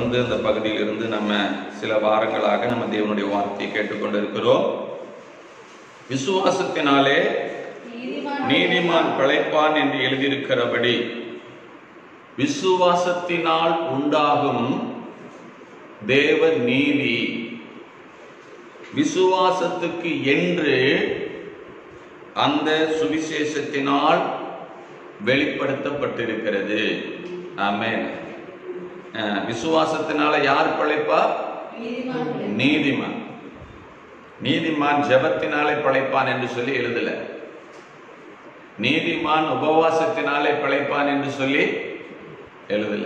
தொடர்ந்து அந்த பகுதியில் இருந்து நம்ம சில வாரங்களாக நம்ம தேவனுடைய வார்த்தையை கேட்டுக்கொண்டு இருக்கிறோம் விசுவாசத்தினாலே நீதிமான் பிழைப்பான் என்று எழுதியிருக்கிறபடி விசுவாசத்தினால் உண்டாகும் தேவ நீதி விசுவாசத்துக்கு என்று அந்த சுவிசேஷத்தினால் வெளிப்படுத்தப்பட்டிருக்கிறது ஆமென் அஹ், விசுவாசத்தினால யார் பிழைப்பா நீதிமான் நீதிமான் ஜெபத்தினாலே பிழைப்பான் என்று சொல்லி எழுதல நீதிமான் உபவாசத்தினாலே பிழைப்பான் என்று சொல்லி எழுதல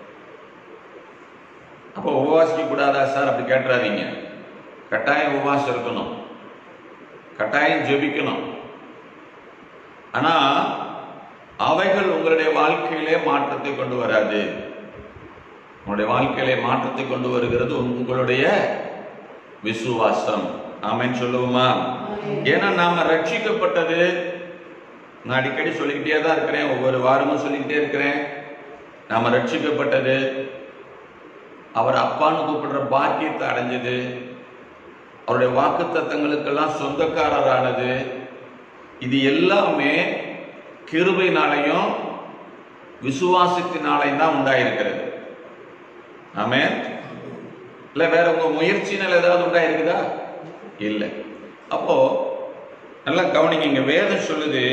அப்போ உபவாசிக்க கூடாதா சார் அப்படி கேட்டுறாதீங்க கட்டாயம் உபவாசம் இருக்கணும் கட்டாயம் ஜெபிக்கணும் ஆனா அவைகள் உங்களுடைய வாழ்க்கையிலே மாற்றத்தை கொண்டு வராது உங்களுடைய வாழ்க்கையிலே மாற்றத்தை கொண்டு வருகிறது உங்களுடைய விசுவாசம் ஆமென் சொல்லுவோமா ஏன்னா நாம ரட்சிக்கப்பட்டது நான் அடிக்கடி சொல்லிக்கிட்டே தான் இருக்கிறேன் ஒவ்வொரு வாரமும் சொல்லிக்கிட்டே இருக்கிறேன் நாம ரட்சிக்கப்பட்டது அவர் அப்பான்னு கூப்பிடுற பாக்கியத்தை அடைஞ்சது அவருடைய வாக்கு தத்தங்களுக்கெல்லாம் சொந்தக்காரரானது இது எல்லாமே கிருபையினாலையும் விசுவாசத்தினாலையும் தான் உண்டாயிருக்கிறது ஆமே இல்ல வேற உங்க முயற்சினால் ஏதாவது உண்டாயிருக்குதா இல்லை அப்போ நல்லா கவனிங்க இங்க வேதம் சொல்லுது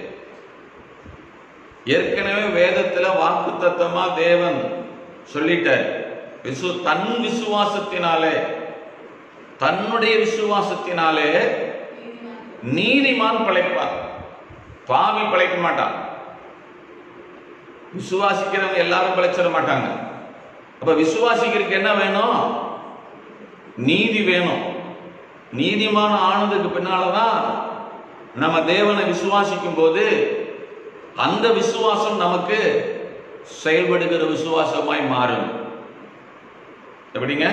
ஏற்கனவே வேதத்துல வாக்கு தத்தமா தேவன் சொல்லிட்டார் விசு தன் விசுவாசத்தினாலே தன்னுடைய விசுவாசத்தினாலே நீதிமான் பிழைப்பான் பாவி பிழைக்க மாட்டான் விசுவாசிக்கிறவங்க எல்லாரும் பிழைச்சிட மாட்டாங்க அப்ப விசுவாசிக்கிறதுக்கு என்ன வேணும் நீதி வேணும் நீதிமான ஆனதுக்கு பின்னாலதான் நம்ம தேவனை விசுவாசிக்கும் போது அந்த விசுவாசம் நமக்கு செயல்படுகிற விசுவாசமாய் மாறும் எப்படிங்க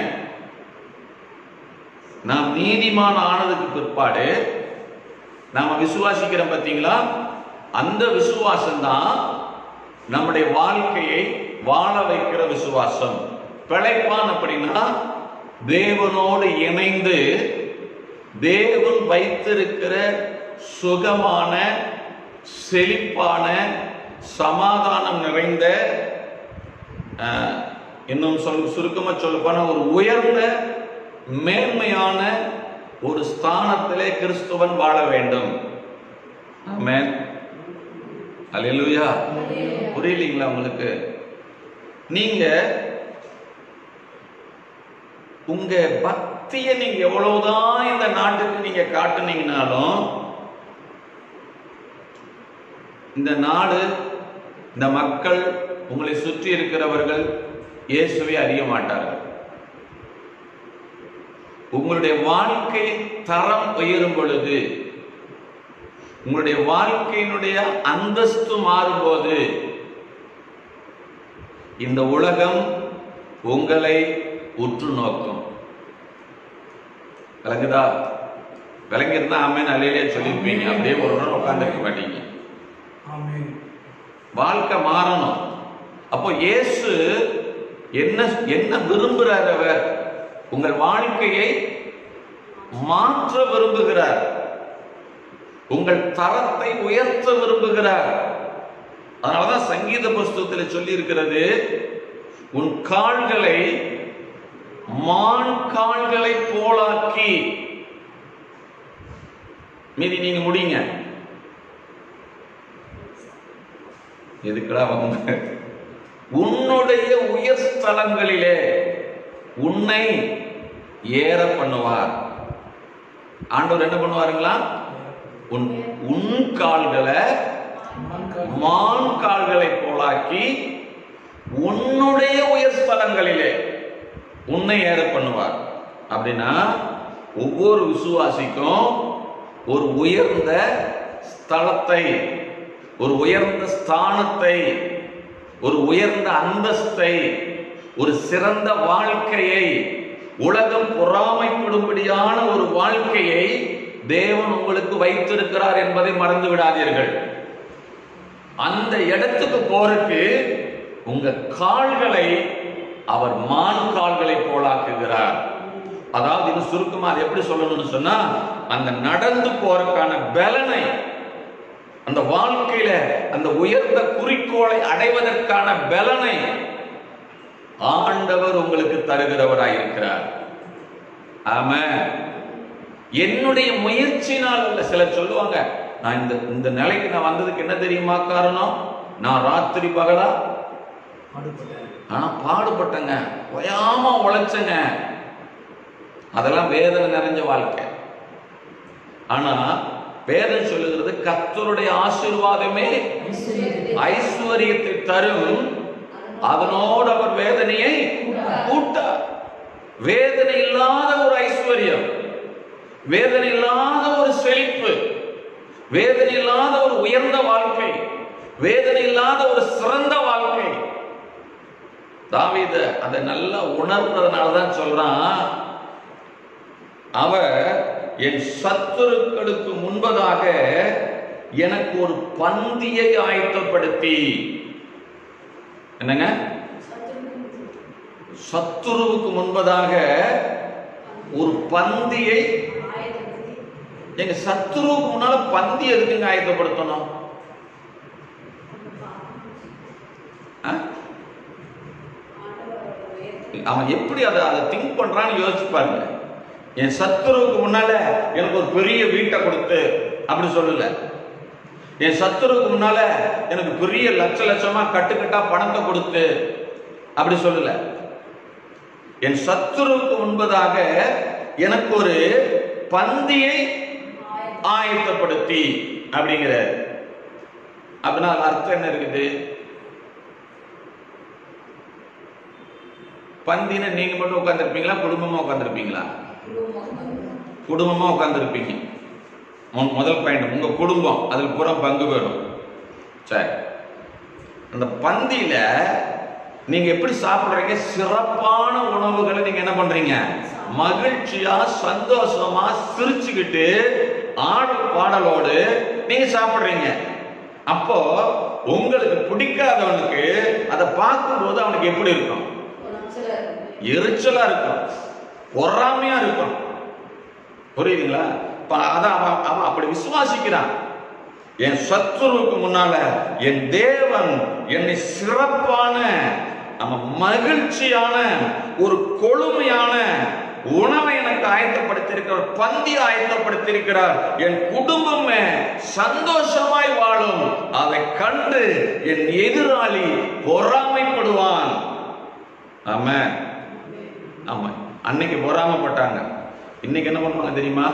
நாம் நீதிமான் ஆனதுக்கு பிற்பாடு நாம விசுவாசிக்கிறோம் பார்த்தீங்களா அந்த விசுவாசம் தான் நம்முடைய வாழ்க்கையை வாழ வைக்கிற விசுவாசம் பிழைப்பான் அப்படின்னா தேவனோடு இணைந்து தேவன் வைத்திருக்கிற சுகமான செழிப்பான சமாதானம் நிறைந்த அஹ், இன்னும் சொல் சுருக்கமா சொல்ல போனா ஒரு உயர்ந்த மேன்மையான ஒரு ஸ்தானத்திலே கிறிஸ்துவன் வாழ வேண்டும் ஆமென் அல்லேலூயா புரியலீங்களா உங்களுக்கு நீங்க உங்க பக்தியை நீங்க எவ்வளவுதான் இந்த நாட்டுக்கு நீங்க காட்டுனீங்கனாலும் இந்த நாடு இந்த மக்கள் உங்களை சுற்றி இருக்கிறவர்கள் இயேசுவை அறிய மாட்டார்கள் உங்களுடைய வாழ்க்கை தரம் உயரும் பொழுது உங்களுடைய வாழ்க்கையினுடைய அந்தஸ்து மாறும்போது இந்த உலகம் உங்களை உற்று நோக்கும் விளங்குதா விளங்கிருந்தா ஆமேன் அலையிலே சொல்லியிருப்பீங்க அப்படியே ஒரு நாள் உட்காந்துருக்க மாட்டீங்க ஆமென் வாழ்க்கை மாறணும் அப்போ இயேசு என்ன என்ன விரும்புகிறார் அவர் உங்கள் வாழ்க்கையை மாற்ற விரும்புகிறார் உங்கள் தரத்தை உயர்த்த விரும்புகிறார் அதனாலதான் சங்கீத புஸ்தகத்தில் சொல்லி இருக்கிறது உன் கால்களை மான் கால்களை போலாக்கி மீதி நீங்க முடிங்க எதுக்குடா அவங்க உன்னுடைய உயர் ஸ்தலங்களிலே உன்னை ஏற பண்ணுவார் ஆண்டவர் என்ன பண்ணுவாருங்களா உன் உன் கால்களை மான் கால்களை போலாக்கி உன்னுடைய உயர் ஸ்தலங்களிலே உன்னை ஏற பண்ணுவார் அப்படின்னா ஒவ்வொரு விசுவாசிக்கும் ஒரு உயர்ந்த ஸ்தலத்தை ஒரு உயர்ந்த ஸ்தானத்தை ஒரு உயர்ந்த அந்தஸ்தை ஒரு சிறந்த வாழ்க்கையை உலகம் பொறாமைப்படும்படியான ஒரு வாழ்க்கையை தேவன் உங்களுக்கு வைத்திருக்கிறார் என்பதை மறந்து விடாதீர்கள் அந்த இடத்துக்கு போறதுக்கு உங்க கால்களை அவர் மான் கால்களை போலாக்குகிறார் அதாவது இது சுருக்கமா அது எப்படி சொல்லணும்னு சொன்னா அந்த நடந்து போறதுக்கான பலனை அந்த வாழ்க்கையில அந்த உயர்ந்த குறிக்கோளை அடைவதற்கான பலனை ஆண்டவர் உங்களுக்கு தருகிறவராயிருக்கிறார் ஆமா என்னுடைய முயற்சினால் அல்ல சிலர் சொல்லுவாங்க நான் இந்த இந்த நிலைக்கு நான் வந்ததுக்கு என்ன தெரியுமா காரணம் நான் ராத்திரி பகலா ஆனா பாடுபட்டேங்க ஓயாம உழைச்சேங்க அதெல்லாம் வேதனை நிறைஞ்ச வாழ்க்கை ஆனா வேதம் சொல்லுகிறது கர்த்தருடைய ஆசீர்வாதமே ஐஸ்வர்யத்தை தரும் அதனோடு அவர் வேதனையை கூட்டார் வேதனை இல்லாத ஒரு ஐஸ்வர்யம் வேதனை இல்லாத ஒரு செழிப்பு வேதனை இல்லாத ஒரு உயர்ந்த வாழ்க்கை வேதனை இல்லாத ஒரு சிறந்த வாழ்க்கை தாவீத அதை நல்லா உணர்ந்ததுனால தான் சொல்றான் அவர் என் சத்துருக்களுக்கு முன்பதாக எனக்கு ஒரு பந்தியை ஆயத்தப்படுத்தி என்னங்க சத்துருவுக்கு முன்பதாக ஒரு பந்தியை எங்க சத்துருவுக்கு முன்னால பந்தி எதுக்குங்க ஆயத்தப்படுத்தணும் ஆ? அவன் எப்படி அதை அதை திங்க் பண்றான்னு யோசிச்சு பாருங்க என் சத்துருவுக்கு முன்னால எனக்கு ஒரு பெரிய வீட்டை கொடுத்து அப்படி சொல்லல என் சத்துருவுக்கு முன்னால எனக்கு பெரிய லட்ச லட்சமா கட்டுக்கட்டா பணத்தை கொடுத்து அப்படி சொல்லல என் சத்துருவுக்கு முன்பதாக எனக்கு ஒரு பந்தியை ஆயத்தப்படுத்தி அப்படிங்கிற அப்படின்னா அதுல அர்த்தம் என்ன இருக்குது பந்தின நீங்க மட்டும் உட்காந்துருப்பீங்களா குடும்பமா உட்காந்துருப்பீங்களா குடும்பமா உட்காந்துருப்பீங்க முதல் பாயிண்ட் உங்க குடும்பம் அதில் பூரா பங்கு பெறும் சரி அந்த பந்தியில நீங்க எப்படி சாப்பிடுறீங்க சிறப்பான உணவுகளை நீங்க என்ன பண்றீங்க மகிழ்ச்சியா சந்தோஷமா சிரிச்சுக்கிட்டு ஆடல் பாடலோடு நீங்க சாப்பிடுறீங்க அப்போ உங்களுக்கு பிடிக்காதவனுக்கு அதை பார்க்கும்போது அவனுக்கு எப்படி இருக்கும் எரிச்சலா இருக்கும் பொறாமையா இருக்கும் புரியுதுங்களா இப்ப அதான் அவன் அவன் அப்படி விசுவாசிக்கிறான் என் சத்துருவுக்கு முன்னால என் தேவன் என்னை சிறப்பான நம்ம மகிழ்ச்சியான ஒரு கொழுமையான உணவை எனக்கு ஆயத்தப்படுத்தியிருக்கிறார் பந்தி ஆயத்தப்படுத்தியிருக்கிறார் என் குடும்பமே சந்தோஷமாய் வாழும் அதை கண்டு என் எதிராளி பொறாமைப்படுவான் ஆமா ஆமா அன்னைக்கு பொறாமப்பட்டாங்க இன்னைக்கு என்ன பண்ணுவாங்க தெரியுமா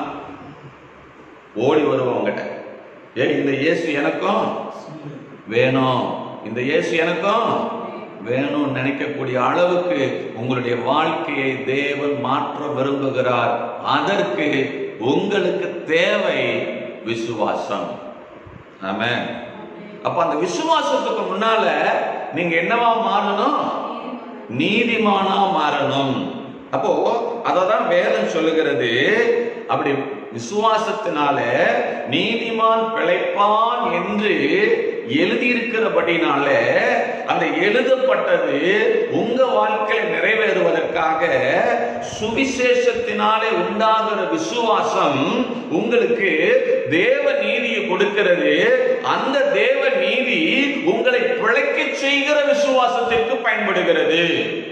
ஓடி வருவாங்ககிட்ட ஏ இந்த இயேசு எனக்கும் வேணும் இந்த இயேசு எனக்கும் வேணும்னு நினைக்கக்கூடிய அளவுக்கு உங்களுடைய வாழ்க்கையை தேவன் மாற்ற விரும்புகிறார் அதற்கு உங்களுக்கு தேவை விசுவாசம் ஆமே அப்ப அந்த விசுவாசத்துக்கு முன்னால நீங்க என்னவா மாறணும் நீதிமானா மாறணும் அப்போ அததான் வேதம் சொல்லுகிறது அப்படி விசுவாசத்தினால நீதிமான் பிழைப்பான் என்று எழுதியிருக்கிறபடினால அந்த எழுதப்பட்டது உங்க வாழ்க்கையில நிறைவேறுவதற்காக சுவிசேஷத்தினாலே உண்டாகிற விசுவாசம் உங்களுக்கு தேவ நீதியை கொடுக்கிறது அந்த தேவ நீதி உங்களை பிழைக்க செய்கிற விசுவாசத்திற்கு பயன்படுகிறது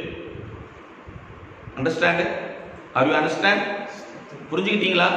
அண்டர்ஸ்டாண்ட் ஆர் யூ அண்டர்ஸ்டாண்ட் புரிஞ்சுக்கிட்டீங்களா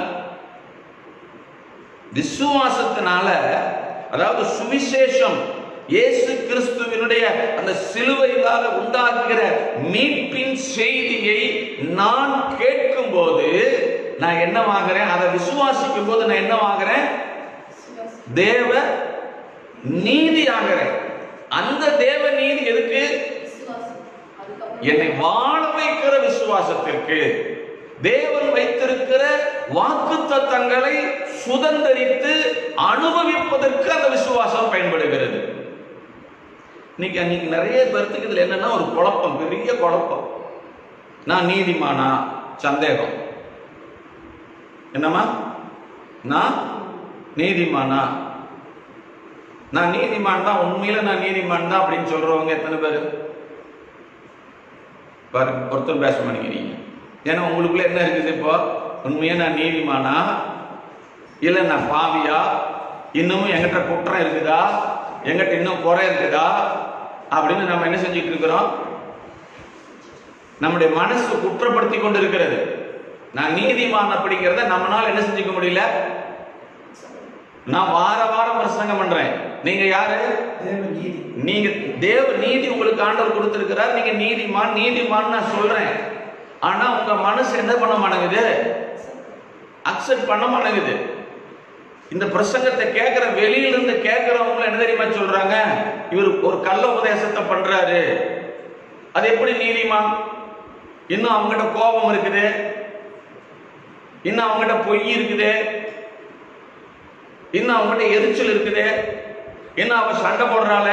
விசுவாசத்தினால அதாவது சுவிசேஷம் இயேசு கிறிஸ்துவினுடைய அந்த சிலுவையினால உண்டாக்குகிற மீட்பின் செய்தியை நான் கேட்கும் போது நான் என்னவாகிறேன் அதை விசுவாசிக்கும் போது நான் என்னவாகிறேன் தேவ நீதி ஆகிறேன் அந்த தேவ நீதி எதுக்கு என்னை வாழ வைக்கிற விசுவாசத்திற்கு தேவன் வைத்திருக்கிற வாக்கு தத்தங்களை சுதந்திரித்து அனுபவிப்பதற்கு அந்த விசுவாசம் பயன்படுகிறது இன்னைக்கு அன்னைக்கு நிறைய பேர்த்துக்கு இதுல என்னன்னா ஒரு குழப்பம் பெரிய குழப்பம் நான் நீதிமானா சந்தேகம் என்னம்மா நான் நீதிமானா நான் நீதிமான் தான் உண்மையில நான் நீதிமான் தான் அப்படின்னு சொல்றவங்க எத்தனை பேர் பாருங்க ஒருத்தர் பேச மாட்டேங்கிறீங்க ஏன்னா உங்களுக்குள்ள என்ன இருக்குது இப்போ உண்மையா நான் நீதிமானா இல்லை நான் பாவியா இன்னமும் எங்கிட்ட குற்றம் இருக்குதா எங்கிட்ட இன்னும் குறை இருக்குதா அப்படின்னு நம்ம என்ன செஞ்சுட்டு இருக்கிறோம் நம்முடைய மனசு குற்றப்படுத்தி கொண்டு இருக்கிறது நான் நீதிமான் அப்படிங்கிறத நம்மளால என்ன செஞ்சுக்க முடியல நான் வார வாரம் பிரசங்கம் பண்றேன் நீங்க யாரு தேவ நீதி நீங்க தேவ நீதி உங்களுக்கு ஆண்டவர் கொடுத்திருக்கிறார் நீங்க நீதிமான் நீதிமான் நான் சொல்றேன் ஆனா உங்க மனசு என்ன பண்ண மாட்டேங்குது அக்செப்ட் பண்ண மாட்டேங்குது இந்த பிரசங்கத்தை கேட்கிற வெளியில இருந்து கேட்கிறவங்க என்ன தெரியுமா சொல்றாங்க இவர் ஒரு கள்ள உபதேசத்தை பண்றாரு அது எப்படி நீதிமான் இன்னும் அவங்ககிட்ட கோபம் இருக்குது இன்னும் அவங்ககிட்ட பொய் இருக்குது இன்னும் அவங்ககிட்ட எரிச்சல் இருக்குது இன்னும் அவ சண்டை போடுறாள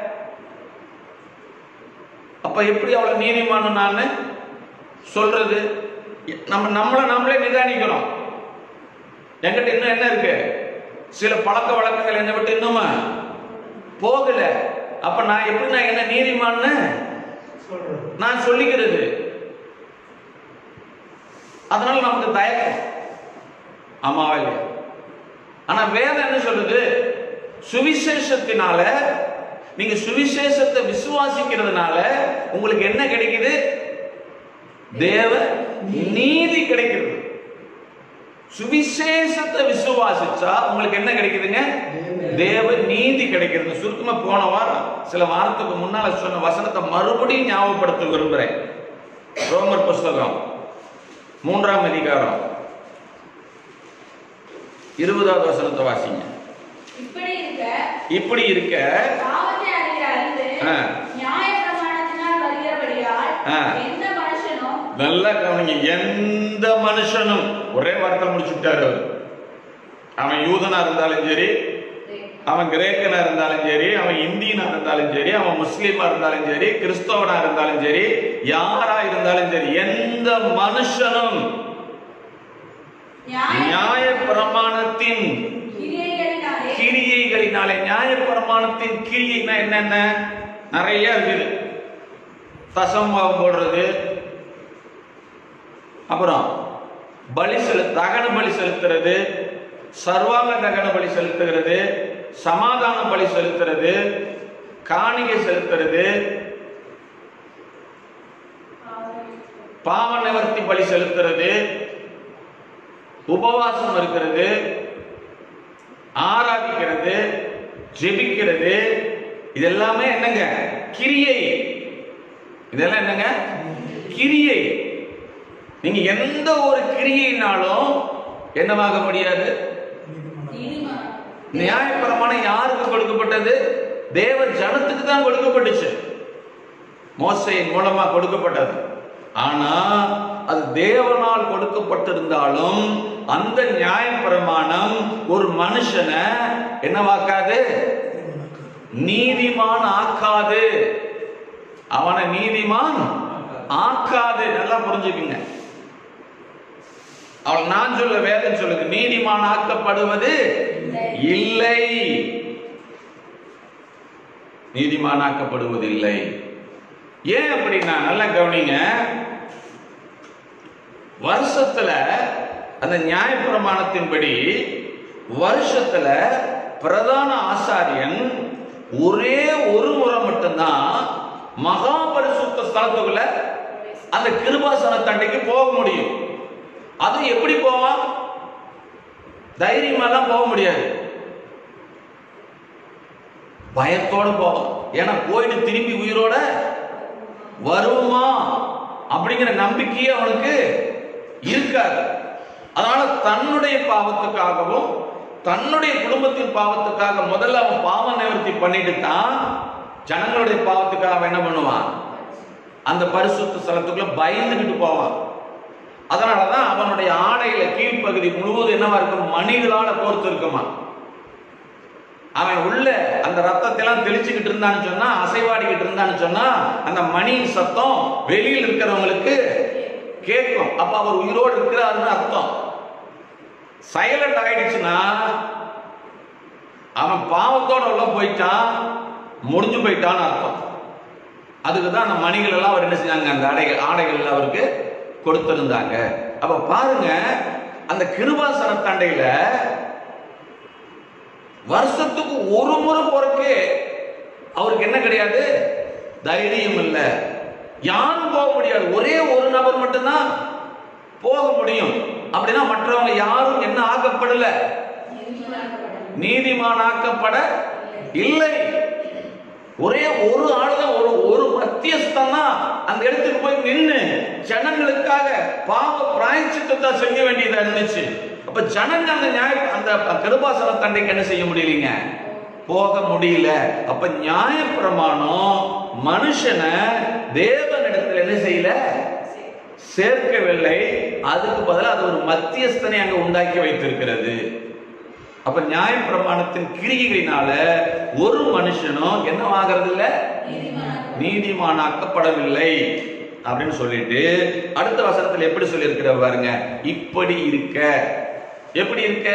அப்ப எப்படி அவளை நீதிமான்னு நான் சொல்றது நம்ம நம்மளை நம்மளே நிதானிக்கிறோம் என்கிட்ட இன்னும் என்ன இருக்கு சில பழக்க வழக்கங்கள் என்னை விட்டு இன்னும் போகல அப்ப நான் எப்படி நான் என்ன நீதிமான்னு சொல்றது நான் சொல்லிக்கிறது அதனால நமக்கு தயக்கம் ஆமாவா இல்லையா ஆனா வேதம் என்ன சொல்லுது சுவிசேஷத்தினால நீங்க சுவிசேஷத்தை விசுவாசிக்கிறதுனால உங்களுக்கு என்ன கிடைக்குது தேவ நீதி கிடைக்கிறது சுவிசேஷத்தை விசுவாசிச்சா உங்களுக்கு என்ன கிடைக்குதுங்க தேவ நீதி கிடைக்கிறது சுருக்கமா போன வாரம் சில வாரத்துக்கு முன்னால சொன்ன வசனத்தை மறுபடியும் ஞாபகப்படுத்த விரும்புறேன் ரோமர் புஸ்தகம் மூன்றாம் அதிகாரம் இருபதாவது வசனத்தை வாசிங்க இப்படி இருக்க இப்படி இருக்க பாவத்தை அறிகிற அறிவு ஆ. நியாயப்பிரமாணத்தினால் வருகிறபடியால் ஆ. எந்த மனுஷனும் நல்லா கவனிங்க எந்த மனுஷனும் ஒரே வார்த்தை முடிச்சுட்டாரு அவர் அவன் யூதனா இருந்தாலும் சரி அவன் கிரேக்கனா இருந்தாலும் சரி அவன் இந்தியனா இருந்தாலும் சரி அவன் முஸ்லீமா இருந்தாலும் சரி கிறிஸ்தவனா இருந்தாலும் சரி யாரா இருந்தாலும் சரி எந்த மனுஷனும் நியாய நியாய பிரமாணத்தின் கிரியைகளினாலே கிரியைகளினாலே நியாய பிரமாணத்தின் கிரியைனா என்னென்ன நிறைய இருக்குது தசம்பாவம் போடுறது அப்புறம் பலி செலு தகன பலி செலுத்துறது சர்வாங்க தகன பலி செலுத்துகிறது சமாதான பலி செலுத்துறது காணிகை செலுத்துறது பாவ நிவர்த்தி பலி செலுத்துறது உபவாசம் இருக்கிறது ஆராதிக்கிறது ஜெபிக்கிறது இதெல்லாமே என்னங்க கிரியை இதெல்லாம் என்னங்க கிரியை நீங்க எந்த ஒரு கிரியைனாலும் என்னவாக முடியாது நீதிமான் நியாயப்பிரமாணம் யாருக்கு கொடுக்கப்பட்டது தேவ ஜனத்துக்கு தான் கொடுக்கப்பட்டுச்சு மோசையின் மூலமா கொடுக்கப்பட்டது ஆனா அது தேவனால் கொடுக்கப்பட்டிருந்தாலும் அந்த நியாயப்பிரமாணம் ஒரு மனுஷனை என்னவாக்காது நீதிமான் ஆக்காது அவனை நீதிமான் ஆக்காது நல்லா புரிஞ்சுக்குங்க அவள் நான் சொல்ல வேதம் சொல்லுது நீதிமான் ஆக்கப்படுவது இல்லை நீதிமானாக்கப்படுவது இல்லை ஏன் அப்படின்னா நல்லா கவனிங்க வருஷத்துல அந்த நியாயப்பிரமாணத்தின்படி வருஷத்துல பிரதான ஆசாரியன் ஒரே ஒரு முறை மட்டும்தான் மகாபரிசுத்த ஸ்தலத்துக்குள்ள அந்த கிருபாசன தண்டைக்கு போக முடியும் அது எப்படி போவான் தைரியமாலாம் போக முடியாது பயத்தோட போவான் ஏன்னா போயிட்டு திரும்பி உயிரோட வருமா அப்படிங்கிற நம்பிக்கையே அவனுக்கு இருக்காது அதனால தன்னுடைய பாவத்துக்காகவும் தன்னுடைய குடும்பத்தின் பாவத்துக்காக முதல்ல அவன் பாவ நிவர்த்தி பண்ணிட்டு தான் ஜனங்களுடைய பாவத்துக்காக அவன் என்ன பண்ணுவான் அந்த பரிசுத்த ஸ்தலத்துக்குள்ள பயந்துகிட்டு போவான் அதனாலதான் அவனுடைய ஆடையில கீழ்ப்பகுதி முழுவதும் என்னவா இருக்கும் மணிகளால கோர்த்து இருக்குமா அவன் உள்ள அந்த ரத்தத்தை எல்லாம் தெளிச்சுக்கிட்டு இருந்தான்னு சொன்னா அசைவாடிக்கிட்டு இருந்தான்னு சொன்னா அந்த மணியின் சத்தம் வெளியில் இருக்கிறவங்களுக்கு கேட்கும் அப்ப அவர் உயிரோடு இருக்கிறாருன்னு அர்த்தம் சைலண்ட் ஆயிடுச்சுன்னா அவன் பாவத்தோட உள்ள போயிட்டான் முடிஞ்சு போயிட்டான்னு அர்த்தம் அதுக்கு தான் அந்த மணிகள் எல்லாம் அவர் என்ன செஞ்சாங்க அந்த ஆடைகள் ஆடைகள் அவருக்கு கொடுத்திருந்தாங்க அப்ப பாருங்க அந்த கிருபாசன தண்டையில வருஷத்துக்கு ஒரு முறை போறதுக்கு அவருக்கு என்ன கிடையாது தைரியம் இல்லை யாரும் போக முடியாது ஒரே ஒரு நபர் மட்டும்தான் போக முடியும் அப்படின்னா மற்றவங்க யாரும் என்ன ஆக்கப்படல நீதிமானாக்கப்பட இல்லை ஒரே ஒரு ஆள் தான் ஒரு ஒரு மத்தியஸ்தன் தான் அந்த இடத்துக்கு போய் நின்று ஜனங்களுக்காக பாவ பிராயச்சித்தத்தை செய்ய வேண்டியதா இருந்துச்சு அப்ப ஜனங்க அந்த நியாய அந்த கிருபாசன தண்டைக்கு என்ன செய்ய முடியலீங்க போக முடியல அப்ப நியாய பிரமாணம் மனுஷனை தேவனிடத்துல என்ன செய்யல சேர்க்கவில்லை அதுக்கு பதிலா அது ஒரு மத்தியஸ்தனை அங்க உண்டாக்கி வைத்திருக்கிறது அப்ப நியாய பிரமாணத்தின் கிரிகைகளினால ஒரு மனுஷனும் என்ன ஆகிறது இல்ல நீதிமானாக்கப்படவில்லை அப்படின்னு சொல்லிட்டு அடுத்த வசனத்துல எப்படி சொல்லி பாருங்க இப்படி இருக்க எப்படி இருக்க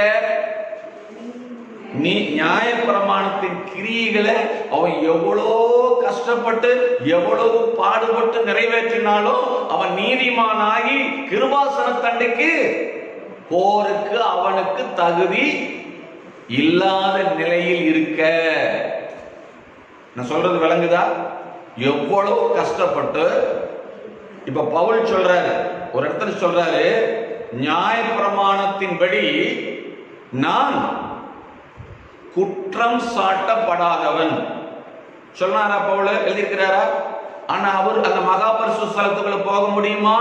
நீ நியாய பிரமாணத்தின் கிரியைகளை அவன் எவ்வளோ கஷ்டப்பட்டு எவ்வளவு பாடுபட்டு நிறைவேற்றினாலும் அவன் நீதிமானாகி கிருபாசன தண்டைக்கு போருக்கு அவனுக்கு தகுதி இல்லாத நிலையில் இருக்க நான் சொல்றது விளங்குதா எவ்வளவு கஷ்டப்பட்டு இப்ப பவுல் சொல்றாரு ஒரு இடத்துல சொல்றாரு நியாய பிரமாணத்தின்படி நான் குற்றம் சாட்டப்படாதவன் சொன்னாரா பவுல எழுதியிருக்கிறாரா ஆனா அவர் அந்த மகாபரிசு ஸ்தலத்துக்குள்ள போக முடியுமா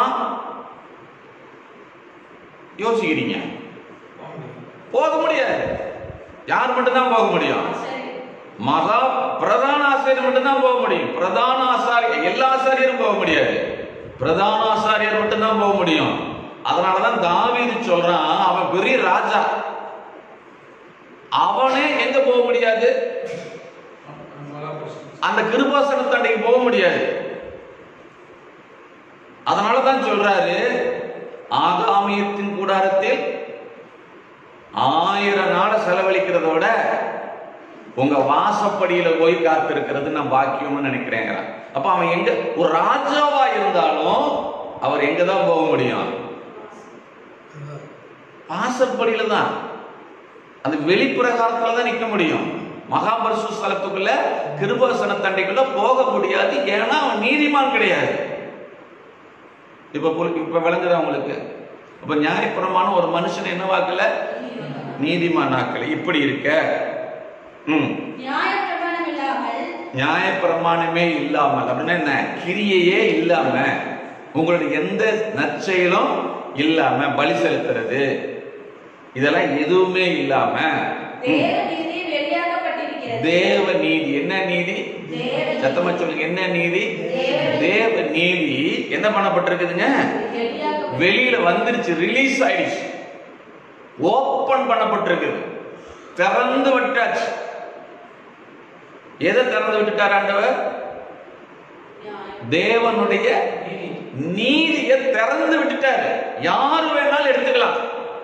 யோசிக்கிறீங்க போக முடியாது யார் மட்டும்தான் போக முடியும் மகா பிரதான ஆசிரியர் மட்டும்தான் போக முடியும் பிரதான ஆசாரியர் எல்லா ஆசாரியரும் போக முடியாது பிரதான ஆசாரியர் மட்டும்தான் போக முடியும் அதனாலதான் தாவீது சொல்றான் அவன் பெரிய ராஜா அவனே எங்க போக முடியாது அந்த கிருபாசன தண்டைக்கு போக முடியாது அதனாலதான் சொல்றாரு ஆகாமியத்தின் கூடாரத்தில் ஆயிரம் நாளை செலவழிக்கிறத விட உங்க வாசப்படியில போய் காத்திருக்கிறது நான் பாக்கியம்னு நினைக்கிறேங்க அப்ப அவன் எங்க ஒரு ராஜாவா இருந்தாலும் அவர் எங்க தான் போக முடியும் வாசற்படியில தான் அந்த வெளிப்பிரகாரத்துல தான் நிக்க முடியும் மகாபரிசு ஸ்தலத்துக்குள்ள கிருபாசன தண்டைக்குள்ள போக முடியாது ஏன்னா அவன் நீதிமான் கிடையாது இப்ப புரி- இப்ப விளங்குதா உங்களுக்கு அப்ப நியாயப்பிரமாணம் ஒரு மனுஷன் என்ன வாக்கல நீதிமான் ஆக்கல இப்படி இருக்க ம் நியாயப்பிரமாணம் இல்லாமல் நியாயப்பிரமாணமே இல்லாமல் அப்படின்னா என்ன கிரியையே இல்லாம உங்களுடைய எந்த நற்செயலும் இல்லாம பலி செலுத்துறது இதெல்லாம் எதுவுமே இல்லாம ம், தேவ நீதி வெளியாக்கப்பட்டிருக்கிறது தேவ நீதி என்ன நீதி தேவ சத்தமா சொல்லுங்க என்ன நீதி தேவ தேவ நீதி என்ன பண்ணப்பட்டிருக்குதுங்க வெளியாக வெளியில வந்துருச்சு ரிலீஸ் ஆயிடுச்சு ஓபன் பண்ணப்பட்டிருக்குது திறந்து விட்டாச்சு எதை திறந்து விட்டுட்டார் ஆண்டவர் தேவனுடைய நீதியை திறந்து விட்டுட்டாரு யாரு வேணாலும் எடுத்துக்கலாம்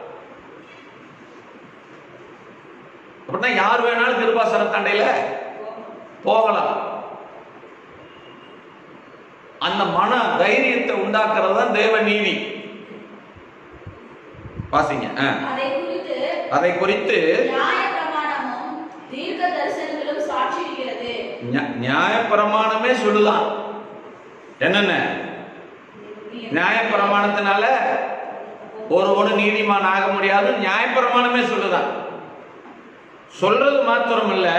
அப்படின்னா யார் வேணாலும் கிருபாசன தண்டையில போகலாம் அந்த மன தைரியத்தை உண்டாக்குறது தான் தேவ நீதி வாசிங்க ஆ. அதை குறித்து அதை குறித்து நியாயப்பிரமாணமும் தீர்க்க தரிசனங்களும் சாட்சியிடுகிறது நியா- நியாயப்பிரமாணமே சொல்லுதான் என்னென்ன நியாயப்பிரமாணத்தினால ஒருவனு நீதிமான் ஆக முடியாது நியாயப்பிரமாணமே சொல்லுதான் சொல்றது மாத்திரம் இல்ல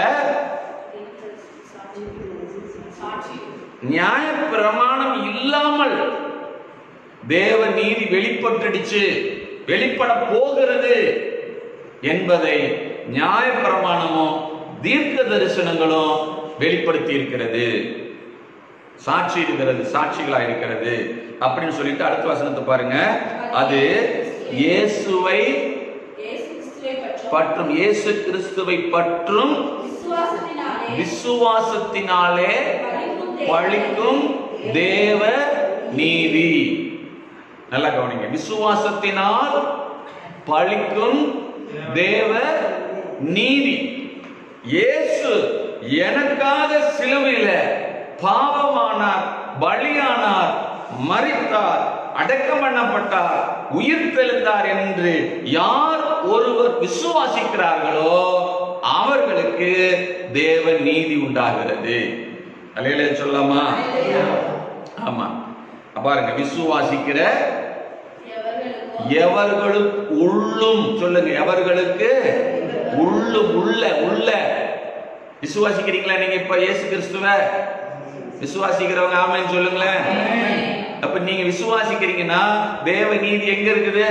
சாட்சி நியாயப்பிரமாணம் இல்லாமல் தேவ நீதி வெளிப்பட்டுடுச்சு வெளிப்பட போகிறது என்பதை நியாயப்பிரமாணமும் தீர்க்க தரிசனங்களும் வெளிப்படுத்தி இருக்கிறது சாட்சி இருக்கிறது சாட்சிகளா இருக்கிறது அப்படின்னு சொல்லிட்டு அடுத்த வசனத்தை பாருங்க அது இயேசுவை இயேசு கிறிஸ்துவை பற்றும் பற்றும் இயேசு கிறிஸ்துவை பற்றும் விசுவாசத்தினாலே விசுவாசத்தினாலே பழிக்கும் தேவ நீதி நல்லா கவனிங்க விசுவாசத்தினால் பழிக்கும் தேவ நீதி இயேசு எனக்காக சிலுவையில பாவமானார் பலியானார் மரித்தார் அடக்கம் பண்ணப்பட்டார் உயிர் தெழுந்தார் என்று யார் ஒருவர் விசுவாசிக்கிறார்களோ அவர்களுக்கு தேவ நீதி உண்டாகிறது அலையில சொல்லாமா ஆமா பாருங்க விசுவாசிக்கிற எவர்களுக்கும் எவர்களுக்கு உள்ளும் சொல்லுங்க எவர்களுக்கு உள்ளும் உள்ள உள்ள விசுவாசிக்கிறீங்களா நீங்க இப்ப இயேசு கிறிஸ்துவ விசுவாசிக்கிறவங்க ஆமென்னு சொல்லுங்களேன் அப்ப நீங்க விசுவாசிக்கிறீங்கன்னா தேவ நீதி எங்க இருக்குது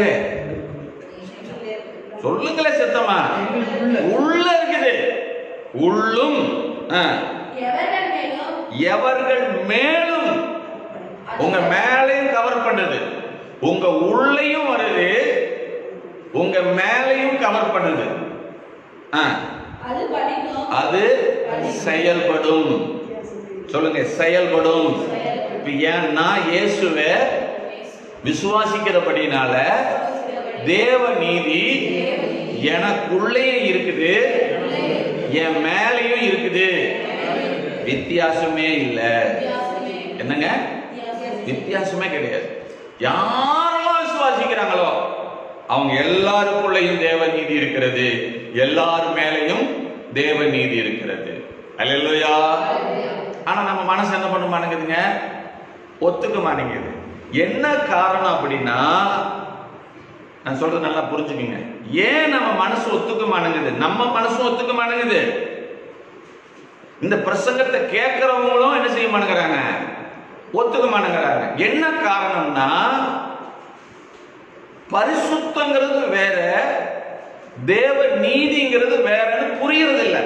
சொல்லுங்களேன் சத்தமா உள்ள இருக்குது உள்ளும் ஆ, எவர்கள் மேலும் எவர்கள் மேலும் உங்க மேலையும் கவர் பண்ணுது உங்க உள்ளையும் வருது உங்க மேலையும் கவர் பண்ணுது ஆ, அது பலிக்கும் அது செயல்படும் சொல்லுங்க செயல்படும் இப்ப ஏன்னா இயேசுவை விசுவாசிக்கிறபடினால தேவ நீதி எனக்குள்ளேயும் இருக்குது என் மேலையும் இருக்குது வித்தியாசமே இல்லை என்னங்க வித்தியாசமே கிடையாது யாரெல்லாம் விசுவாசிக்கிறாங்களோ அவங்க எல்லாருக்குள்ளேயும் தேவ நீதி இருக்கிறது எல்லார் மேலையும் தேவ நீதி இருக்கிறது அல்லேலூயா ஆனா நம்ம மனசு என்ன பண்ண மாட்டேங்குதுங்க ஒத்துக்க மாட்டேங்குது என்ன காரணம் அப்படின்னா நான் சொல்றது நல்லா புரிஞ்சுக்கங்க ஏன் நம்ம மனசு ஒத்துக்க மாட்டேங்குது நம்ம மனசும் ஒத்துக்க மாட்டேங்குது இந்த பிரசங்கத்தை கேட்கிறவங்களும் என்ன செய்ய மாட்டேங்கிறாங்க ஒத்துக்க மாட்டேங்கிறாங்க என்ன காரணம்னா பரிசுத்தங்கிறது வேற தேவ நீதிங்கிறது வேறன்னு புரியறது இல்ல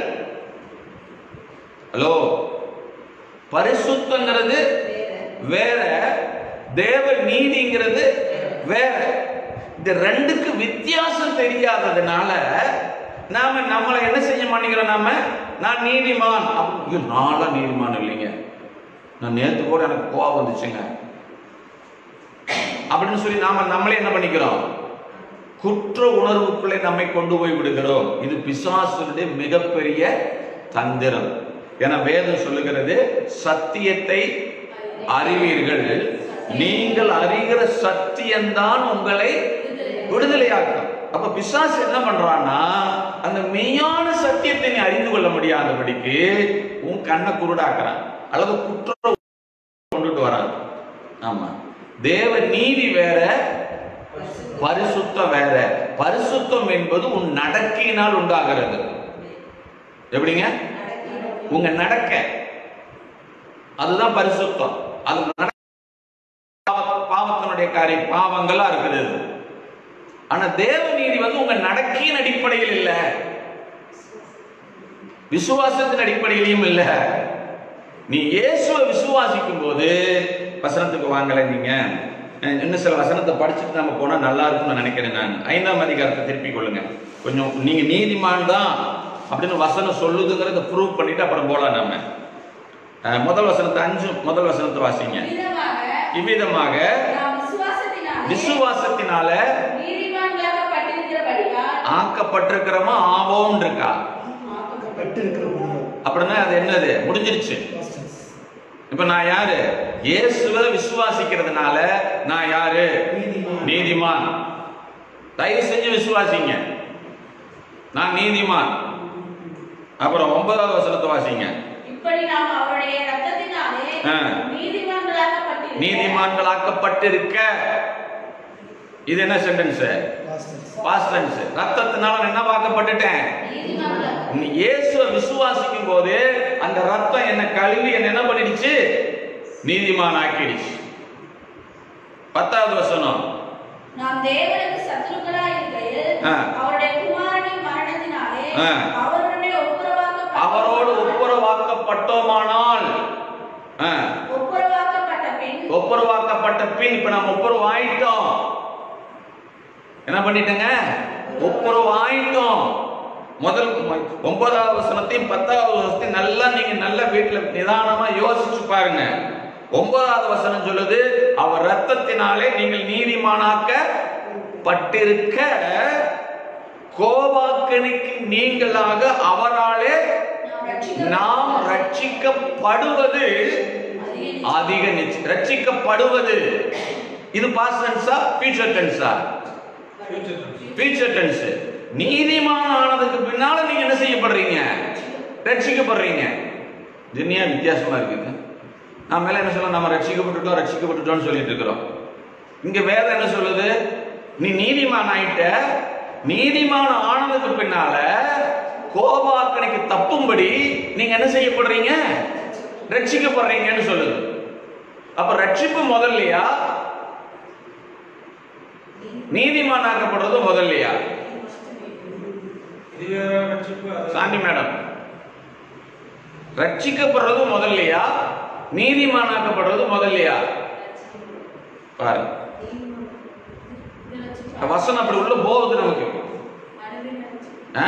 ஹலோ பரிசுத்தங்கிறது வேற தேவ நீதிங்கிறது வேற இந்த ரெண்டுக்கு வித்தியாசம் தெரியாததுனால நாம நம்மளை என்ன செய்ய மாட்டேங்கிறோம் நாம நான் நீதிமான் அப்ப- ஐயோ, நான்லாம் நீதிமான் இல்லைங்க நான் நேத்து கூட எனக்கு கோவம் வந்துச்சுங்க அப்படின்னு சொல்லி நாம நம்மளே என்ன பண்ணிக்கிறோம் குற்ற உணர்வுக்குள்ளே நம்மை கொண்டு போய் விடுகிறோம் இது பிசாசுடைய மிகப்பெரிய தந்திரம் என வேதம் சொல்லுகிறது சத்தியத்தை அறிவீர்கள் நீங்கள் அறிகிற சத்தியம்தான் உங்களை விடுதலையாக்கும் அப்ப பிசாசு என்ன பண்றான்னா அந்த மெய்யான சத்தியத்தை நீ அறிந்து கொள்ள முடியாதபடிக்கு உன் கண்ணை குருடாக்குறான் அல்லது குற்ற கொண்டுட்டு வரான் ஆமா தேவ நீதி வேற பரிசுத்தம் வேற பரிசுத்தம் என்பது உன் நடக்கையினால் உண்டாகிறது எப்படிங்க உங்க நடக்க அதுதான் பரிசுத்தம் அது நட- பாவ- பாவத்தினுடைய காரியம் பாவங்களா இருக்குது ஆனா தேவ நீதி வந்து உங்க நடக்கையின் அடிப்படையில் இல்ல விசுவாசத்தின் அடிப்படையிலையும் இல்ல நீ இயேசுவை விசுவாசிக்கும் போது வசனத்துக்கு வாங்கல நீங்க அஹ் இன்னும் சில வசனத்தை படிச்சுட்டு நம்ம போனா நல்லா இருக்கும்னு நினைக்கிறேன் நான் ஐந்தாம் அதிகாரத்தை திருப்பிக் கொள்ளுங்க கொஞ்சம் நீங்க நீதிமான் தான் அப்படின்னு வசனம் சொல்லுதுங்கிறத ப்ரூவ் பண்ணிட்டு அப்புறம் போலாம் நாம அஹ் முதல் வசனத்தை அஞ்சு முதல் வசனத்தை வாசிங்க விதமாக இவ்விதமாக நாம் விசுவாசத்தினாலே விசுவாசத்தினால நீதிமான்களாக்கப்பட்டிருக்கிறபடியால் ஆக்கப்பட்டிருக்கிறோமா ஆவோம் இருக்கா பட்டு இருக்கிற முடியும் அப்படின்னா அது என்னது முடிஞ்சிருச்சு இப்ப நான் யாரு இயேசுவை விசுவாசிக்கிறதுனால நான் யாரு நீதிமான். நீதிமான் தயவு செஞ்சு விசுவாசிங்க நான் நீதிமான் அப்புறம் ஒன்பதாவது வசனத்தை வாசிங்க இப்படி நாம் அவருடைய ரத்தத்தினாலே ஆ. நீதிமான்களாக்கப்பட்டிருக்க நீதிமான்களாக்கப்பட்டிருக்க இது என்ன சென்டென்ஸ் பாஸ்ட் டென்ஸ் ரத்தத்தினால நான் என்ன வாக்கப்பட்டுட்டேன் நீதிமான்களாக்க- நீ இயேசுவை விசுவாசிக்கும் போது அந்த ரத்தம் என்ன கழுவி என்ன என்ன பண்ணிடுச்சு நீதிமான் ஆக்கிடுச்சு பத்தாவது வசனம் நாம் தேவனுக்கு சத்துருக்களாய் இருக்கையில் ஆ. அவருடைய குமாரனின் மரணத்தினாலே ஆ. அவருடைய ஒப்புரவாக்கப்பட்ட அவரோடு ஒப்புரவாக்கப்பட்டோமானால் ஆ, ஒப்புரவாக்கப்பட்ட பின் ஒப்புரவாக்கப்பட்ட பின் இப்ப நம்ம ஒப்புரவு ஆயிட்டோம் என்ன பண்ணிட்டேங்க ஒப்புரவு ஆயிட்டோம் முதல் ம- ஒன்பதாவது வசனத்தையும் பத்தாவது வசனத்தையும் நல்லா நீங்க நல்ல வீட்டுல நிதானமா யோசிச்சு பாருங்க ஒன்பதாவது வசனம் சொல்லுது அவர் ரத்தத்தினாலே நீங்கள் நீதிமானாக்க பட்டிருக்க கோபாக்கனுக்கு நீங்களாக அவராலே நாம் ரட்சிக்கப்பட்ட நாம் ரட்சிக்கப்படுவது அதிக நிச்சயம் ரட்சிக்கப்படுவது இது பாஸ்ட் டென்ஸா ஃபியூச்சர் டென்ஸா ஃபியூச்சர் டென்ஸ் நீதிமான ஆனதுக்கு பின்னால நீங்க என்ன செய்யப்படுறீங்க ரட்சிக்கப்படுறீங்க ஜென்னியா வித்தியாசமா இருக்குது நான் மேல என்ன சொல்ல நம்ம ரட்சிக்கப்பட்டுட்டோம் ரட்சிக்கப்பட்டுட்டோம்னு சொல்லிட்டு இருக்கிறோம் இங்க வேதம் என்ன சொல்லுது நீ நீதிமான் ஆயிட்ட நீதிமான ஆனதுக்கு பின்னால கோபாக்கனைக்கு தப்பும்படி நீங்க என்ன செய்யப்படுறீங்க ரட்சிக்கப்படுறீங்கன்னு சொல்லுது அப்ப ரட்சிப்பு முதல்லையா நீதிமான் ஆக்கப்படுறது முதல்லையா சாந்தி மேடம் ரட்சிக்கப்படுறது முதல்லையா நீதிமானாக்கப்படுறது முதல்லையா பாரு வசனம் அப்படி உள்ள போகுது நமக்கு ஆ?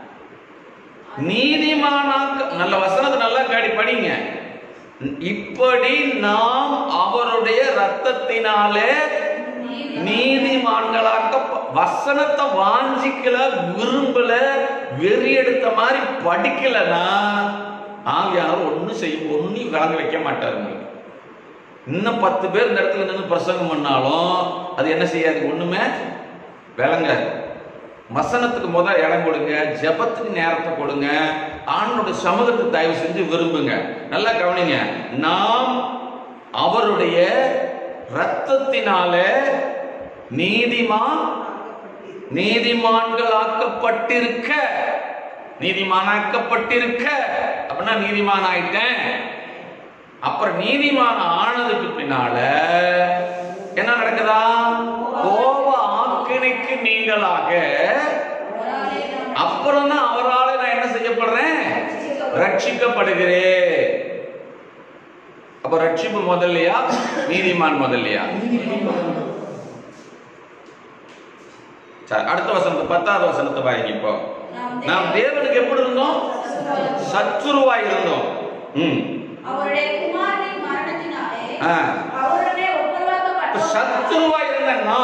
நீதிமானாக்க நல்ல வசனத்தை நல்லா காடி படிங்க இப்படி நாம் அவருடைய ரத்தத்தினாலே நீதிமான்களாக்க வசனத்தை வாஞ்சிக்கல விரும்பல வெறி எடுத்த மாதிரி படிக்கலனா ஆவியானவர் ஒன்றும் செய்ய ஒன்றும் விளங்க வைக்க மாட்டார் உங்களுக்கு இன்னும் பத்து பேர் இந்த இடத்துல நின்று பிரசங்கம் பண்ணாலும் அது என்ன செய்யாது ஒண்ணுமே விளங்காது வசனத்துக்கு முதல் இடம் கொடுங்க ஜெபத்துக்கு நேரத்தை கொடுங்க ஆண்டோட சமூகத்தை தயவு செஞ்சு விரும்புங்க நல்லா கவனிங்க நாம் அவருடைய ரத்தத்தினால நீதிமான் நீதிமான்களாக்கப்பட்டிருக்க நீதிமானாக்கப்பட்டிருக்க அப்படின்னா நீதிமான் ஆயிட்டேன் அப்புறம் நீதிமான ஆனதுக்கு பின்னால என்ன நடக்குதா கோப ஆக்கினைக்கு நீங்களாக அப்புறம் தான் அவரால் நான் என்ன செய்யப்படுறேன் ரட்சிக்கப்படுகிறேன் அப்ப ரட்சிப்பு முதல்லையா நீதிமான் முதல்லையா சரி, அடுத்த வசனத்தை பத்தாவது வசனத்தை பாருங்க இப்போ நாம் தேவனுக்கு எப்படி இருந்தோம் சத்துருவாய் இருந்தோம் ம் அவருடைய குமாரனின் மரணத்தினாலே ஆ. அவருடனே இப்ப ஒப்புரவாக்கப்பட்டோம் சத்துருவா இருந்தேன்னா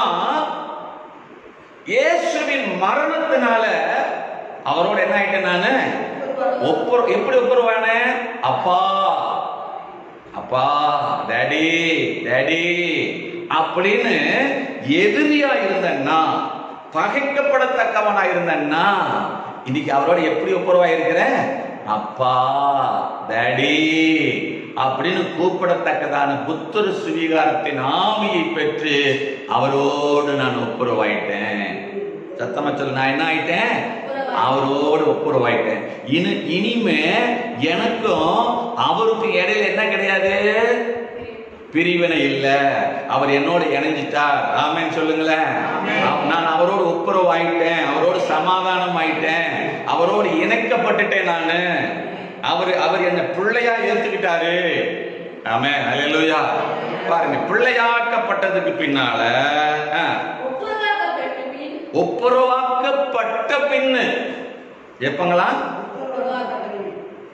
இயேசுவின் மரணத்தினால அவரோட என்ன ஆயிட்டேன் நானு ஒப்புர எப்படி ஒப்புருவானே அப்பா அப்பா டேடி டேடி அப்படின்னு எதிரியா இருந்தேன்னா பகைக்கப்படத்தக்கவனா இருந்தேன்னா இன்னைக்கு அவரோட எப்படி ஒப்புரவா இருக்கிறேன் அப்பா டேடி அப்படின்னு கூப்பிடத்தக்கதான புத்தர் சுவீகாரத்தின் ஆவியை பெற்று அவரோடு நான் ஒப்புரவாயிட்டேன் சத்தமா சொல்லு நான் என்ன ஆயிட்டேன் அவரோடு ஒப்புரவாயிட்டேன் இனி இனிமே எனக்கும் அவருக்கும் இடையில என்ன கிடையாது பிரிவினை இல்ல அவர் என்னோட இணைஞ்சிட்டார் ஆமென் சொல்லுங்களேன் நான் அவரோடு ஒப்புரவு ஆயிட்டேன் அவரோடு சமாதானம் ஆயிட்டேன் அவரோடு இணைக்கப்பட்டுட்டேன் நானு அவர் அவர் என்ன பிள்ளையா ஏத்துக்கிட்டாரு ஆமே அல்லேலூயா பாருங்க பிள்ளையாக்கப்பட்டதுக்கு பின்னால ஆ, ஒப்புரவாக்கப்பட்ட பின் ஒப்புரவாக்கப்பட்ட பின்னு எப்பங்களா ஒப்புரவாக்கப்பட்ட பின்